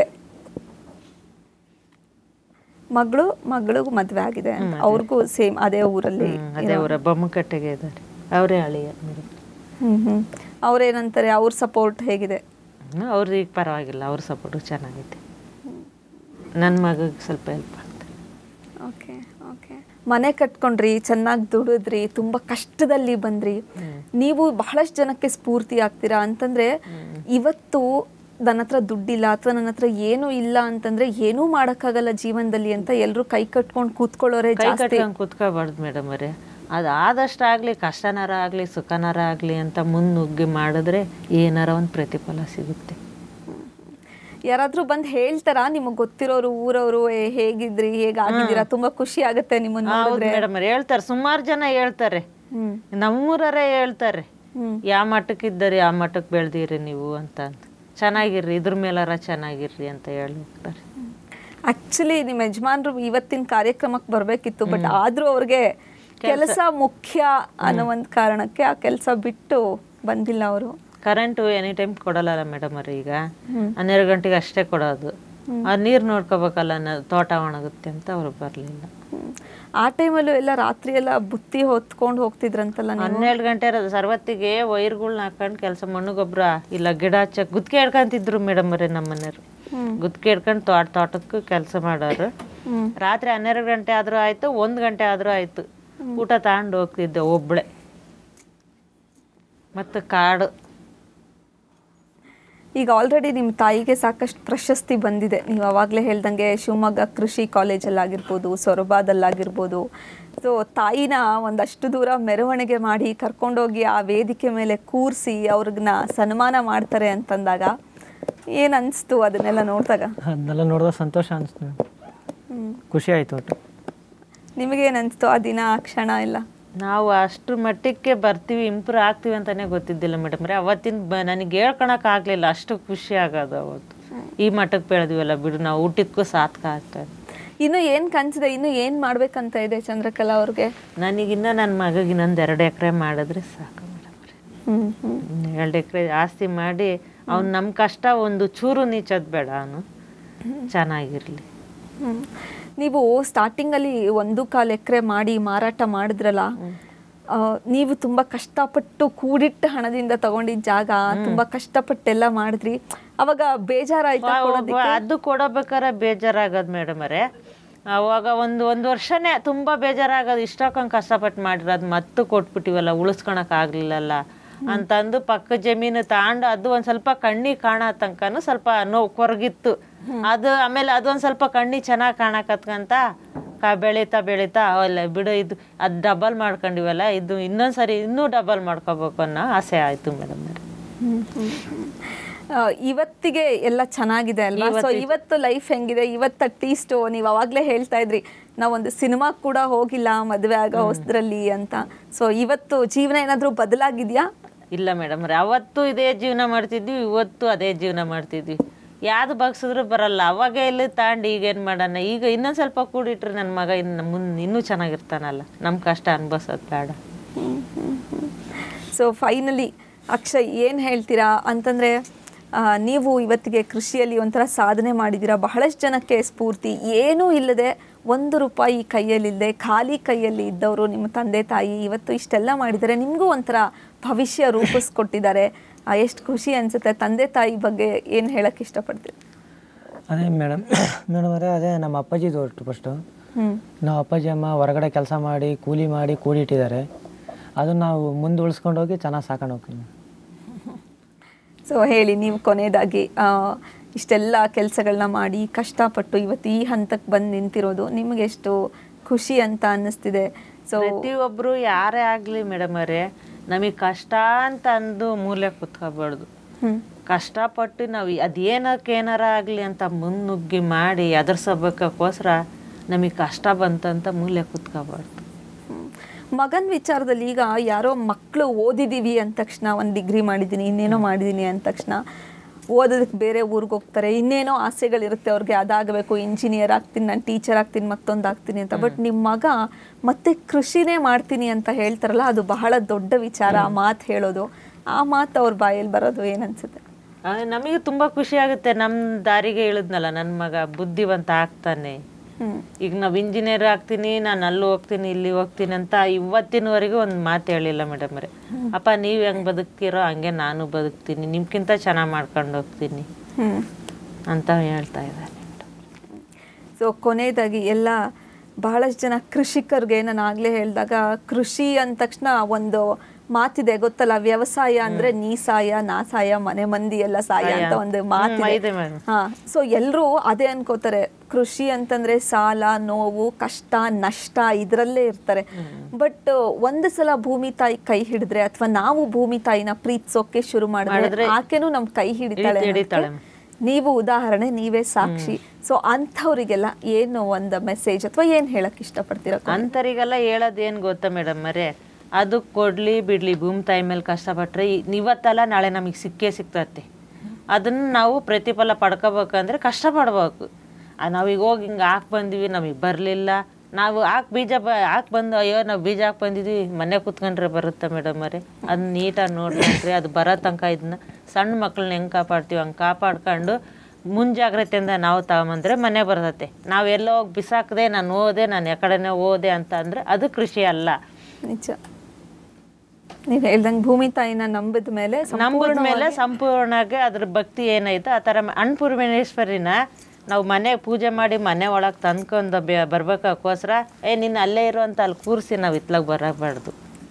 ಮಗಳು ಮಗಳಿಗೂ ಮದುವೆ ಆಗಿದೆ ಅಂತ. ಅವ್ರಿಗೂ ಸೇಮ್ ಅದೇ ಊರಲ್ಲಿ ಹ್ಮ್, ಅದೇ ಅವರ ಬೊಮ್ಮಕಟ್ಟೆಗೆ ಇದ್ದಾರೆ ಅವರೇ ಅಳಿಯ ಮೇಡಮ್ ಹ್ಮ್ ಹ್ಮ್ ಅವ್ರೇನಂತಾರೆ ಅವ್ರ ಸಪೋರ್ಟ್ ಹೇಗಿದೆ ಅವ್ರಿಗೆ ಪರವಾಗಿಲ್ಲ ಅವ್ರ ಸಪೋರ್ಟು ಚೆನ್ನಾಗೈತೆ ನನ್ನ ಮಗಗೆ ಸ್ವಲ್ಪ ಹೆಲ್ಪ್ ಆಗ್ತಾರೆ ಓಕೆ ಓಕೆ ಮನೆ ಕಟ್ಕೊಂಡ್ರಿ ಚೆನ್ನಾಗಿ ದುಡಿದ್ರಿ ತುಂಬಾ ಕಷ್ಟದಲ್ಲಿ ಬಂದ್ರಿ ನೀವು ಬಹಳಷ್ಟು ಜನಕ್ಕೆ ಸ್ಫೂರ್ತಿ ಆಗ್ತೀರಾ ಅಂತಂದ್ರೆ ಇವತ್ತು ನನ್ನ ಹತ್ರ ದುಡ್ಡಿಲ್ಲ ಅಥವಾ ನನ್ನ ಹತ್ರ ಏನೂ ಇಲ್ಲ ಅಂತಂದ್ರೆ ಏನೂ ಮಾಡೋಕ್ಕಾಗಲ್ಲ ಜೀವನದಲ್ಲಿ ಅಂತ ಎಲ್ಲರೂ ಕೈ ಕಟ್ಕೊಂಡು ಕೂತ್ಕೊಳ್ಳೋರೆ ಕೈ ಜಾಸ್ತಿ ಕಟ್ಕೊಂಡು ಕೂತ್ಕೋಬಾರ್ದು ಮೇಡಮ್ ಅವರೇ ಅದು ಆದಷ್ಟು ಆಗಲಿ ಕಷ್ಟನಾರ ಆಗಲಿ ಸುಖನಾರ ಆಗಲಿ ಅಂತ ಮುನ್ನುಗ್ಗಿ ಮಾಡಿದ್ರೆ ಏನಾರ ಒಂದು ಪ್ರತಿಫಲ ಸಿಗುತ್ತೆ ಯಾರಾದ್ರೂ ಬಂದು ಹೇಳ್ತಾರಾ ನಿಮಗೆ ಗೊತ್ತಿರೋರು ಊರವರು ಏ ಹೇಗಿದ್ರಿ ಹೇಗಾಗಿದ್ದೀರಾ ತುಂಬಾ ಖುಷಿ ಆಗುತ್ತೆ ನಿಮ್ಮನ್ನ ಹೌದು ನೋಡಿದ್ರೆ ಮೇಡಮ್ ಅವ್ರೆ ಹೇಳ್ತಾರೆ ಸುಮಾರು ಜನ ಹೇಳ್ತಾರೆ ಹ್ಮ್ ನಮ್ಮೂರರೇ ಹೇಳ್ತಾರೆ ಹ್ಮ್. ಯಾವ ಮಟ್ಟಕ್ಕಿದ್ದೀರಿ ಆ ಮಟ್ಟಕ್ಕೆ ಬೆಳ್ದಿರಿ ನೀವು ಅಂತ ಅಂತ ಚೆನ್ನಾಗಿರ್ರಿ ಇದ್ರ ಮೇಲಾರ ಚೆನ್ನಾಗಿರ್ರಿ ಅಂತ ಹೇಳಿ ಹೋಗ್ತಾರೆ ಆಕ್ಚುಲಿ ನಿಮ್ಮ ಯಜಮಾನ್ರು ಇವತ್ತಿನ ಕಾರ್ಯಕ್ರಮಕ್ಕೆ ಬರಬೇಕಿತ್ತು ಬಟ್ ಆದ್ರೂ ಅವ್ರಿಗೆ ಕೆಲಸ ಮುಖ್ಯ ಅನ್ನೋ ಒಂದು ಕಾರಣಕ್ಕೆ ಆ ಕೆಲಸ ಬಿಟ್ಟು ಬಂದಿಲ್ಲ ಅವರು ಕರೆಂಟು ಎನಿ ಟೈಮ್ ಕೊಡಲ್ಲ ಮೇಡಮ್ ಅವ್ರೆ ಈಗ ಹನ್ನೆರಡು ಗಂಟೆಗೆ ಅಷ್ಟೇ ಕೊಡೋದು ಆ ನೀರು ನೋಡ್ಕೋಬೇಕಲ್ಲ ನ- ತೋಟ ಒಣಗುತ್ತೆ ಅಂತ ಅವ್ರು ಬರಲಿಲ್ಲ ಆ ಟೈಮಲ್ಲೂ ಎಲ್ಲ ರಾತ್ರಿ ಎಲ್ಲ ಬುತ್ತಿ ಹೊತ್ಕೊಂಡು ಹೋಗ್ತಿದ್ರಂತಲ್ಲ ನೀವು ಹನ್ನೆರಡು ಗಂಟೆ ಸರ್ವತ್ತಿಗೆ ವೈರ್ಗಳ್ನ ಹಾಕೊಂಡು ಕೆಲಸ ಮಣ್ಣು ಗೊಬ್ಬರ ಇಲ್ಲ ಗಿಡ ಹಚ್ಚಕ್ ಗುತ್ತಿಗೆ ಹಿಡ್ಕೊಂತಿದ್ರು ಮೇಡಮ್ ಅವರೇ ನಮ್ಮ ಮನೆಯವರು ಗುತ್ತಿಗೆ ಹಿಡ್ಕೊಂಡು ತೋಟ ತೋಟಕ್ಕೂ ಕೆಲಸ ಮಾಡೋರು ಹ್ಮ್. ರಾತ್ರಿ ಹನ್ನೆರಡು ಗಂಟೆ ಆದ್ರೂ ಆಯ್ತು ಒಂದು ಗಂಟೆ ಆದ್ರೂ ಆಯ್ತು ಊಟ ತಗೊಂಡು ಹೋಗ್ತಿದ್ದೆ ಒಬ್ಳೆ ಮತ್ತು ಕಾಡು ಈಗ ಆಲ್ರೆಡಿ ನಿಮ್ಮ ತಾಯಿಗೆ ಸಾಕಷ್ಟು ಪ್ರಶಸ್ತಿ ಬಂದಿದೆ ನೀವು ಅವಾಗಲೇ ಹೇಳ್ದಂಗೆ ಶಿವಮೊಗ್ಗ ಕೃಷಿ ಕಾಲೇಜಲ್ಲಾಗಿರ್ಬೋದು ಸೊರಬಾದಲ್ಲಾಗಿರ್ಬೋದು ಸೊ ತಾಯಿನ ಒಂದಷ್ಟು ದೂರ ಮೆರವಣಿಗೆ ಮಾಡಿ ಕರ್ಕೊಂಡೋಗಿ ಆ ವೇದಿಕೆ ಮೇಲೆ ಕೂರಿಸಿ ಅವ್ರನ್ನ ಸನ್ಮಾನ ಮಾಡ್ತಾರೆ ಅಂತಂದಾಗ ಏನು ಅನಿಸ್ತು ಅದನ್ನೆಲ್ಲ ನೋಡಿದಾಗ ಅದನ್ನೆಲ್ಲ ನೋಡಿದಾಗ ಸಂತೋಷ ಅನಿಸ್ತು ಹ್ಞೂ ಖುಷಿ ಆಯಿತು ಒಟ್ಟು ನಿಮಗೇನು ಅನಿಸ್ತು ಆ ದಿನ ಆ ಕ್ಷಣ ಎಲ್ಲ ನಾವು ಅಷ್ಟ್ರ ಮಟ್ಟಕ್ಕೆ ಬರ್ತೀವಿ ಇಂಪ್ರೂವ್ ಆಗ್ತೀವಿ ಅಂತಾನೆ ಗೊತ್ತಿದ್ದಿಲ್ಲ ಮೇಡಮ್ ರೀ ಅವತ್ತಿನ ಬ ನನಗೆ ಹೇಳ್ಕೊಳಕ್ ಆಗ್ಲಿಲ್ಲ ಅಷ್ಟು ಖುಷಿ ಆಗೋದು ಅವತ್ತು ಈ ಮಟ್ಟಕ್ಕೆ ಬೆಳೆದ್ವಲ್ಲ ಬಿಡು ನಾವು ಊಟಕ್ಕೂ ಸಾರ್ಥಕ ಆಗ್ತದೆ ಇನ್ನು ಏನು ಕನ್ಸಿದೆ ಇನ್ನು ಏನು ಮಾಡ್ಬೇಕಂತ ಇದೆ ಚಂದ್ರಕಲಾ ಅವ್ರಿಗೆ ನನಗಿನ್ನ ನನ್ನ ಮಗಗೆ ಇನ್ನೊಂದು ಎರಡು ಎಕರೆ ಮಾಡಿದ್ರೆ ಸಾಕು ಮೇಡಮ್ ರೀ ಹ್ಞೂ ಹ್ಞೂ ಎರಡು ಎಕರೆ ಆಸ್ತಿ ಮಾಡಿ ಅವ್ನು ನಮ್ಮ ಕಷ್ಟ ಒಂದು ಚೂರು ನೀಚೋದು ಬೇಡ ಅವನು ಚೆನ್ನಾಗಿರಲಿ ಹ್ಮ್. ನೀವು ಸ್ಟಾರ್ಟಿಂಗಲ್ಲಿ ಒಂದು ಕಾಲು ಎಕರೆ ಮಾಡಿ ಮಾರಾಟ ಮಾಡಿದ್ರಲ್ಲ ಆ, ನೀವು ತುಂಬಾ ಕಷ್ಟಪಟ್ಟು ಕೂಡಿಟ್ಟ ಹಣದಿಂದ ತಗೊಂಡಿದ್ದ ಜಾಗ ತುಂಬಾ ಕಷ್ಟಪಟ್ಟೆಲ್ಲ ಮಾಡಿದ್ರಿ ಅವಾಗ ಬೇಜಾರಾಯ್ತಾ ಕೊಡೋದಕ್ಕೆ? ಅದು ಕೊಡಬೇಕಾರೆ ಬೇಜಾರಾಗೋದು ಮೇಡಮ್ ಅವರೇ ಅವಾಗ ಒಂದು ಒಂದು ವರ್ಷನೇ ತುಂಬ ಬೇಜಾರಾಗೋದು ಇಷ್ಟಕ್ಕೊಂದು ಕಷ್ಟಪಟ್ಟು ಮಾಡಿರೋದು ಮತ್ತೆ ಕೊಟ್ಬಿಟ್ಟಿವಲ್ಲ ಉಳಿಸ್ಕೊಳಕ್ ಆಗ್ಲಿಲ್ಲಲ್ಲ ಅಂತಂದು ಪಕ್ಕ ಜಮೀನು ತಗೊಂಡು ಅದು ಒಂದು ಸ್ವಲ್ಪ ಕಣ್ಣಿಗೆ ಕಾಣೋ ತನಕನೂ ಸ್ವಲ್ಪ ನೋವು ಕೊರಗಿತ್ತು ಅದು ಆಮೇಲೆ ಅದೊಂದು ಸ್ವಲ್ಪ ಕಣ್ಣಿಗೆ ಚೆನ್ನಾಗಿ ಕಾಣಕತ್ಕಂತ ಕಾ ಬೆಳೀತಾ ಬೆಳೀತಾ ಅಲ್ಲ ಬಿಡು ಇದು ಅದು ಡಬಲ್ ಮಾಡ್ಕೊಂಡಿವಲ್ಲ ಇದು ಇನ್ನೊಂದ್ಸರಿ ಇನ್ನೂ ಡಬಲ್ ಮಾಡ್ಕೋಬೇಕು ಅನ್ನೋ ಆಸೆ ಆಯಿತು ಮೇಡಮ್ ಹ್ಮ್, ಹ್ಮ್, ಹ್ಮ್. ಆ, ಇವತ್ತಿಗೆ ಎಲ್ಲ ಚೆನ್ನಾಗಿದೆ ಅಲ್ವಾ ಸೊ ಇವತ್ತು ಲೈಫ್ ಹೆಂಗಿದೆ ಇವತ್ತು ಅಟ್ಲೀಸ್ಟ್ ನೀವು ಅವಾಗಲೇ ಹೇಳ್ತಾ ಇದ್ರಿ ನಾವೊಂದು ಸಿನಿಮಾ ಕೂಡ ಹೋಗಿಲ್ಲ ಮದುವೆ ಆಗೋ ಹೊಸದ್ರಲ್ಲಿ ಅಂತ ಸೊ ಇವತ್ತು ಜೀವನ ಏನಾದರೂ ಬದಲಾಗಿದೆಯಾ ಇಲ್ಲ ಮೇಡಮ್ ರೀ ಅವತ್ತು ಇದೇ ಜೀವನ ಮಾಡ್ತಿದ್ವಿ ಇವತ್ತು ಅದೇ ಜೀವನ ಮಾಡ್ತಿದ್ವಿ ಯಾವ್ದು ಬಗ್ಸಿದ್ರು ಬರಲ್ಲ ಅವಾಗ ಎಲ್ಲಿ ತಾಂಡು ಈಗ ಏನು ಮಾಡೋಣ ಈಗ ಇನ್ನೊಂದು ಸ್ವಲ್ಪ ಕೂಡಿಟ್ರೆ ನನ್ನ ಮಗ ಇನ್ನು ಮುಂದೆ ಇನ್ನೂ ಚೆನ್ನಾಗಿರ್ತಾನಲ್ಲ ನಮ್ಮ ಕಷ್ಟ ಅನ್ಭವಿಸೋದು ಬೇಡ ಸೊ ಫೈನಲಿ ಅಕ್ಷಯ್ ಏನು ಹೇಳ್ತೀರಾ ಅಂತಂದರೆ ನೀವು ಇವತ್ತಿಗೆ ಕೃಷಿಯಲ್ಲಿ ಒಂಥರ ಸಾಧನೆ ಮಾಡಿದ್ದೀರಾ ಬಹಳಷ್ಟು ಜನಕ್ಕೆ ಸ್ಫೂರ್ತಿ ಏನೂ ಇಲ್ಲದೆ ಒಂದು ರೂಪಾಯಿ ಕೈಯಲ್ಲಿಲ್ಲದೆ ಖಾಲಿ ಕೈಯಲ್ಲಿ ಇದ್ದವರು ನಿಮ್ಮ ತಂದೆ ತಾಯಿ ಇವತ್ತು ಇಷ್ಟೆಲ್ಲ ಮಾಡಿದರೆ ನಿಮಗೂ ಒಂಥರ ಭವಿಷ್ಯ ರೂಪಿಸ್ಕೊಟ್ಟಿದ್ದಾರೆ ಎಷ್ಟು ಖುಷಿ ಅನಿಸುತ್ತೆ ತಂದೆ ತಾಯಿ ಬಗ್ಗೆ ಏನು ಹೇಳಕ್ಕೆ ಇಷ್ಟಪಡ್ತೀರಿ ಅದೇ ಮೇಡಮ್ ಮೇಡಮ್ ಅವರೇ ಅದೇ ನಮ್ಮ ಅಪ್ಪಾಜಿದು ಒಟ್ಟು ಫಸ್ಟು ಹ್ಞೂ ನಾವು ಅಪ್ಪಾಜಿ ಅಮ್ಮ ಹೊರಗಡೆ ಕೆಲಸ ಮಾಡಿ ಕೂಲಿ ಮಾಡಿ ಕೂಡಿಟ್ಟಿದ್ದಾರೆ ಅದನ್ನು ನಾವು ಮುಂದೆ ಉಳಿಸ್ಕೊಂಡು ಹೋಗಿ ಚೆನ್ನಾಗಿ ಸಾಕೊಂಡು ಹೋಗ್ತೀವಿ ಸೊ ಹೇಳಿ ನೀವು ಕೊನೆಯದಾಗಿ ಆ, ಇಷ್ಟೆಲ್ಲ ಕೆಲಸಗಳನ್ನ ಮಾಡಿ ಕಷ್ಟಪಟ್ಟು ಇವತ್ತು ಈ ಹಂತಕ್ಕೆ ಬಂದು ನಿಂತಿರೋದು ನಿಮಗೆ ಎಷ್ಟು ಖುಷಿ ಅಂತ ಅನ್ನಿಸ್ತಿದೆ ಸೊ ಪ್ರತಿಯೊಬ್ಬರು ಯಾರೇ ಆಗಲಿ ಮೇಡಮ್ ಅವರೇ ನಮಗೆ ಕಷ್ಟ ಅಂತ ಅಂದು ಮೂಲೆ ಕುತ್ಕೋಬಾರ್ದು ಹ್ಮ್ ಕಷ್ಟಪಟ್ಟು ನಾವು ಅದೇನಕ್ಕೆ ಏನಾರ ಆಗಲಿ ಅಂತ ಮುನ್ನುಗ್ಗಿ ಮಾಡಿ ಎದುರ್ಸೋಬೇಕೋಸ್ಕರ ನಮಗೆ ಕಷ್ಟ ಬಂತಂತ ಮೂಲೆ ಕುತ್ಕೋಬಾರ್ದು ಮಗನ ವಿಚಾರದಲ್ಲಿ ಈಗ ಯಾರೋ ಮಕ್ಕಳು ಓದಿದೀವಿ ಅಂದ ತಕ್ಷಣ ಒಂದು ಡಿಗ್ರಿ ಮಾಡಿದ್ದೀನಿ ಇನ್ನೇನೋ ಮಾಡಿದ್ದೀನಿ ಅಂದ ತಕ್ಷಣ ಓದೋದಕ್ಕೆ ಬೇರೆ ಊರಿಗೆ ಹೋಗ್ತಾರೆ ಇನ್ನೇನೋ ಆಸೆಗಳಿರುತ್ತೆ ಅವ್ರಿಗೆ ಅದಾಗಬೇಕು ಇಂಜಿನಿಯರ್ ಆಗ್ತೀನಿ ನಾನು ಟೀಚರ್ ಆಗ್ತೀನಿ ಮತ್ತೊಂದು ಆಗ್ತೀನಿ ಅಂತ ಬಟ್ ನಿಮ್ಮ ಮಗ ಮತ್ತೆ ಕೃಷಿನೇ ಮಾಡ್ತೀನಿ ಅಂತ ಹೇಳ್ತಾರಲ್ಲ ಅದು ಬಹಳ ದೊಡ್ಡ ವಿಚಾರ ಆ ಮಾತು ಹೇಳೋದು ಆ ಮಾತು ಅವ್ರ ಬಾಯಲ್ಲಿ ಬರೋದು ಏನನ್ಸುತ್ತೆ ಆ, ನಮಗೆ ತುಂಬ ಖುಷಿ ಆಗುತ್ತೆ ನಮ್ಮ ದಾರಿಗೆ ಇಳಿದ್ನಲ್ಲ ನನ್ನ ಮಗ ಬುದ್ಧಿವಂತ ಆಗ್ತಾನೆ ಹ್ಮ್ ಈಗ ನಾವು ಇಂಜಿನಿಯರ್ ಆಗ್ತೀನಿ ನಾನು ಅಲ್ಲಿ ಹೋಗ್ತೀನಿ ಇಲ್ಲಿ ಹೋಗ್ತೀನಿ ಅಂತ ಇವತ್ತಿನವರೆಗೂ ಒಂದು ಮಾತು ಹೇಳಿಲ್ಲ ಮೇಡಮ್ ಅವರೇ ಅಪ್ಪ ನೀವು ಹೆಂಗೆ ಬದುಕ್ತಿರೋ ಹಂಗೆ ನಾನು ಬದುಕ್ತೀನಿ ನಿಮ್ಗಿಂತ ಚೆನ್ನಾಗಿ ಮಾಡ್ಕೊಂಡು ಹೋಗ್ತೀನಿ ಹ್ಮ್ ಅಂತ ಹೇಳ್ತಾ ಇದ್ದಾರೆ ಸೊ ಕೊನೆಯದಾಗಿ ಎಲ್ಲ ಬಹಳಷ್ಟು ಜನ ಕೃಷಿಕರಿಗೆ ನಾನು ಆಗಲೇ ಹೇಳಿದಾಗ ಕೃಷಿ ಅಂದ ತಕ್ಷಣ ಒಂದು ಮಾತಿದೆ ಗೊತ್ತಲ್ಲ ವ್ಯವಸಾಯ ಅಂದ್ರೆ ನೀ ಸಾಯ ನಾ ಸಾಯ ಮನೆ ಮಂದಿ ಎಲ್ಲ ಸಾಯ ಅಂತ ಒಂದು ಹ್ಮ್, ಮಾತಿದೆ ಇದೆ madam. ಹಾ ಸೊ ಎಲ್ಲರೂ ಅದೇ ಅನ್ಕೋತಾರೆ ಕೃಷಿ ಅಂತಂದ್ರೆ ಸಾಲ ನೋವು ಕಷ್ಟ ನಷ್ಟ ಇದರಲ್ಲೇ ಇರ್ತಾರೆ ಬಟ್ ಒಂದು ಸಲ ಭೂಮಿ ತಾಯಿ ಕೈ ಹಿಡಿದ್ರೆ ಅಥವಾ ನಾವು ಭೂಮಿ ತಾಯಿನ ಪ್ರೀತಿಸೋಕೆ ಶುರು ಮಾಡಿದ್ರೆ ಆಕೆನೂ ನಮ್ ಕೈ ಹಿಡಿತಾಳೆ ಹಿಡಿತಾಳೆ. ಅನ್ನೋದಕ್ಕೆ ನೀವು ಉದಾಹರಣೆ ನೀವೇ ಸಾಕ್ಷಿ ಸೊ ಅಂಥವ್ರಿಗೆಲ್ಲ ಏನು ಒಂದು ಮೆಸೇಜ್ ಅಥವಾ ಏನು ಹೇಳಕ್ ಇಷ್ಟಪಡ್ತೀರಾ ಅಂಥರಿಗೆಲ್ಲ ಹೇಳೋದು ಏನು ಗೊತ್ತಾ ಮೇಡಮ್ ಮರೆ ಅದು ಕೊಡ್ಲಿ ಬಿಡ್ಲಿ ಭೂಮಿ ತಾಯಿ ಮೇಲೆ ಕಷ್ಟಪಟ್ರೆ ಈ- ಇವತ್ತಲ್ಲ ನಾಳೆ ನಮಗೆ ಸಿಕ್ಕೇ ಸಿಗ್ತತ್ತೆ ಅದನ್ನು ನಾವು ಪ್ರತಿಫಲ ಪಡ್ಕೋಬೇಕಂದ್ರೆ ಕಷ್ಟಪಡ್ಬೇಕು ಆ, ನಾವೀಗ ಹೋಗಿ ಹಿಂಗೆ ಹಾಕಿ ಬಂದ್ವಿ ನಮಗೆ ಬರಲಿಲ್ಲ ನಾವು ಹಾಕಿ ಬೀಜ ಬ ಹಾಕಿ ಬಂದು ಅಯ್ಯೋ ನಾವು ಬೀಜ ಹಾಕಿ ಬಂದಿದ್ವಿ ಮನೆ ಕುತ್ಕೊಂಡ್ರೆ ಬರುತ್ತಾ ಮೇಡಮ್ ಅವರೇ ಅದನ್ನ ನೀಟಾಗಿ ನೋಡ್ಕೊಂಡ್ರೆ ಅದು ಬರೋ ತನಕ ಇದನ್ನ ಸಣ್ಣ ಮಕ್ಕಳನ್ನ ಹೆಂಗೆ ಕಾಪಾಡ್ತೀವಿ ಹಂಗೆ ಕಾಪಾಡ್ಕೊಂಡು ಮುಂಜಾಗ್ರತೆಯಿಂದ ನಾವು ತಗೊಂಬಂದ್ರೆ ಮನೆ ಬರ್ತತೆ ನಾವು ಎಲ್ಲೋ ಹೋಗಿ ಬಿಸಾಕದೆ ನಾನು ಓದೆ ನಾನು ಯಾಕಡೆನೇ ಓದೆ ಅಂತ ಅಂದರೆ ಅದು ಕೃಷಿ ಅಲ್ಲ ನಿಜ ನೀವು ಹೇಳ್ದಂಗೆ ಭೂಮಿ ತಾಯಿನ ನಂಬಿದ ಮೇಲೆ ನಂಬಿದ ಮೇಲೆ ಸಂಪೂರ್ಣವಾಗಿ ಅದ್ರ ಭಕ್ತಿ ಏನೈತೆ ಆ ಥರ ಅನ್ನಪೂರ್ಣೇಶ್ವರಿನ ನಾವು ಮನೆ ಪೂಜೆ ಮಾಡಿ ಮನೆ ಒಳಗೆ ತಂದ್ಕೊಂಡು ಬರ್ಬೇಕಾಕೋಸ್ಕರ ಏ ನೀನು ಅಲ್ಲೇ ಇರು ಅಂತ ಅಲ್ಲಿ ಕೂರಿಸಿ ನಾವು ಇತ್ಲಾಗ ಬರಬಾರ್ದು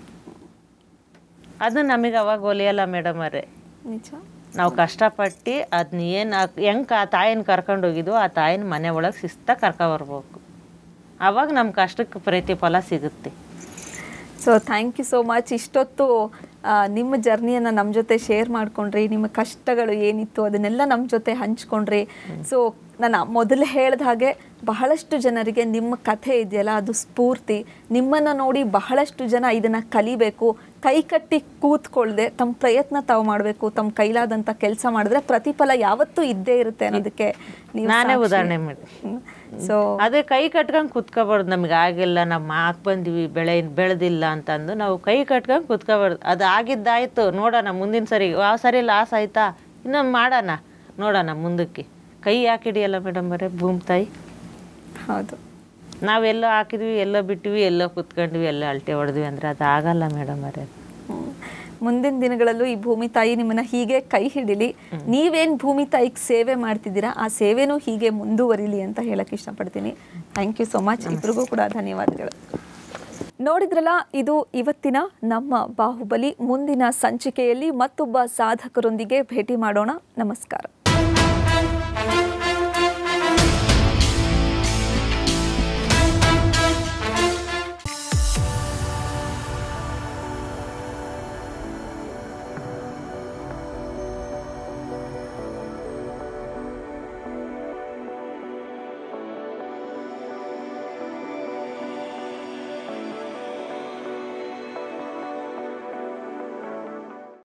ಅದು ನಮಗೆ ಅವಾಗ ಒಲಿಯಲ್ಲ ಮೇಡಮ್ ಅವರೇ ನಿಜ ನಾವು ಕಷ್ಟಪಟ್ಟು ಅದನ್ನ ಏನು ಹೆಂಗೆ ಆ ತಾಯಿನ ಕರ್ಕೊಂಡು ಹೋಗಿದ್ವೋ ಆ ತಾಯಿನ ಮನೆ ಒಳಗೆ ಶಿಸ್ತಾಗಿ ಕರ್ಕೊಬರ್ಬೇಕು ಆವಾಗ ನಮ್ಮ ಕಷ್ಟಕ್ಕೆ ಪ್ರತಿಫಲ ಸಿಗುತ್ತೆ so thank you so much ಇಷ್ಟೊತ್ತು ಆ, ನಿಮ್ಮ ಜರ್ನಿಯನ್ನು ನಮ್ಮ ಜೊತೆ ಶೇರ್ ಮಾಡ್ಕೊಂಡ್ರಿ ನಿಮ್ಮ ಕಷ್ಟಗಳು ಏನಿತ್ತು ಅದನ್ನೆಲ್ಲ ನಮ್ಮ ಜೊತೆ ಹಂಚ್ಕೊಂಡ್ರಿ ಸೊ ನಾನು ಮೊದಲು ಹೇಳ್ದ ಹಾಗೆ ಬಹಳಷ್ಟು ಜನರಿಗೆ ನಿಮ್ಮ ಕಥೆ ಇದೆಯಲ್ಲ ಅದು ಸ್ಫೂರ್ತಿ ನಿಮ್ಮನ್ನು ನೋಡಿ ಬಹಳಷ್ಟು ಜನ ಇದನ್ನು ಕಲಿಬೇಕು ಕೈ ಕಟ್ಟಿ ಕೂತ್ಕೊಳ್ದೆ ತಮ್ಮ ಪ್ರಯತ್ನ ತಾವು ಮಾಡಬೇಕು ತಮ್ಮ ಕೈಲಾದಂಥ ಕೆಲಸ ಮಾಡಿದ್ರೆ ಪ್ರತಿಫಲ ಯಾವತ್ತೂ ಇದ್ದೇ ಇರುತ್ತೆ ಅನ್ನೋದಕ್ಕೆ ನೀವು ನಾನೇ ಉದಾಹರಣೆ ಮಾಡಿ ಸೊ ಅದೇ ಕೈ ಕಟ್ಕೊಂಡು ಕುತ್ಕೋಬಾರ್ದು ನಮ್ಗೆ ಆಗಿಲ್ಲ ನಾವು ಹಾಕ್ ಬಂದ್ವಿ ಬೆಳೆ ಬೆಳೆದಿಲ್ಲ ಅಂತಂದು ನಾವು ಕೈ ಕಟ್ಕೊಂಡು ಕುತ್ಕೋಬಾರ್ದು ಅದು ಆಗಿದ್ದಾಯ್ತು ನೋಡೋಣ ಮುಂದಿನ ಸರಿ ಆ ಸರಿ ಲಾಸ್ ಆಯ್ತಾ ಇನ್ನೊಂದು ಮಾಡೋಣ ನೋಡೋಣ ಮುಂದಕ್ಕೆ ಕೈ ಯಾಕೆ ಹಿಡಿಯಲ್ಲ ಮೇಡಮ್ ಬರೇ ಭೂಮಿ ತಾಯಿ ಹೌದು ನಾವೆಲ್ಲೋ ಹಾಕಿದ್ವಿ ಎಲ್ಲೋ ಬಿಟ್ವಿ ಎಲ್ಲೋ ಕುತ್ಕೊಂಡ್ವಿ ಎಲ್ಲೋ ಅಲ್ಟೆ ಹೊಡೆದ್ವಿ ಅಂದರೆ ಅದು ಆಗಲ್ಲ ಮೇಡಮ್ ಅವರೇ ಹ್ಮ್. ಮುಂದಿನ ದಿನಗಳಲ್ಲೂ ಈ ಭೂಮಿ ತಾಯಿ ನಿಮ್ಮನ್ನ ಹೀಗೆ ಕೈ ಹಿಡಿಲಿ ನೀವೇನ್ ಭೂಮಿ ತಾಯಿಗೆ ಸೇವೆ ಮಾಡ್ತಿದ್ದೀರಾ ಆ ಸೇವೆನೂ ಹೀಗೆ ಮುಂದುವರಿಲಿ ಅಂತ ಹೇಳಕ್ ಇಷ್ಟಪಡ್ತೀನಿ ಥ್ಯಾಂಕ್ ಯು ಸೋ ಮಚ್ ಇಬ್ರಿಗೂ ಕೂಡ ಧನ್ಯವಾದಗಳು ನೋಡಿದ್ರಲ್ಲ ಇದು ಇವತ್ತಿನ ನಮ್ಮ ಬಾಹುಬಲಿ ಮುಂದಿನ ಸಂಚಿಕೆಯಲ್ಲಿ ಮತ್ತೊಬ್ಬ ಸಾಧಕರೊಂದಿಗೆ ಭೇಟಿ ಮಾಡೋಣ ನಮಸ್ಕಾರ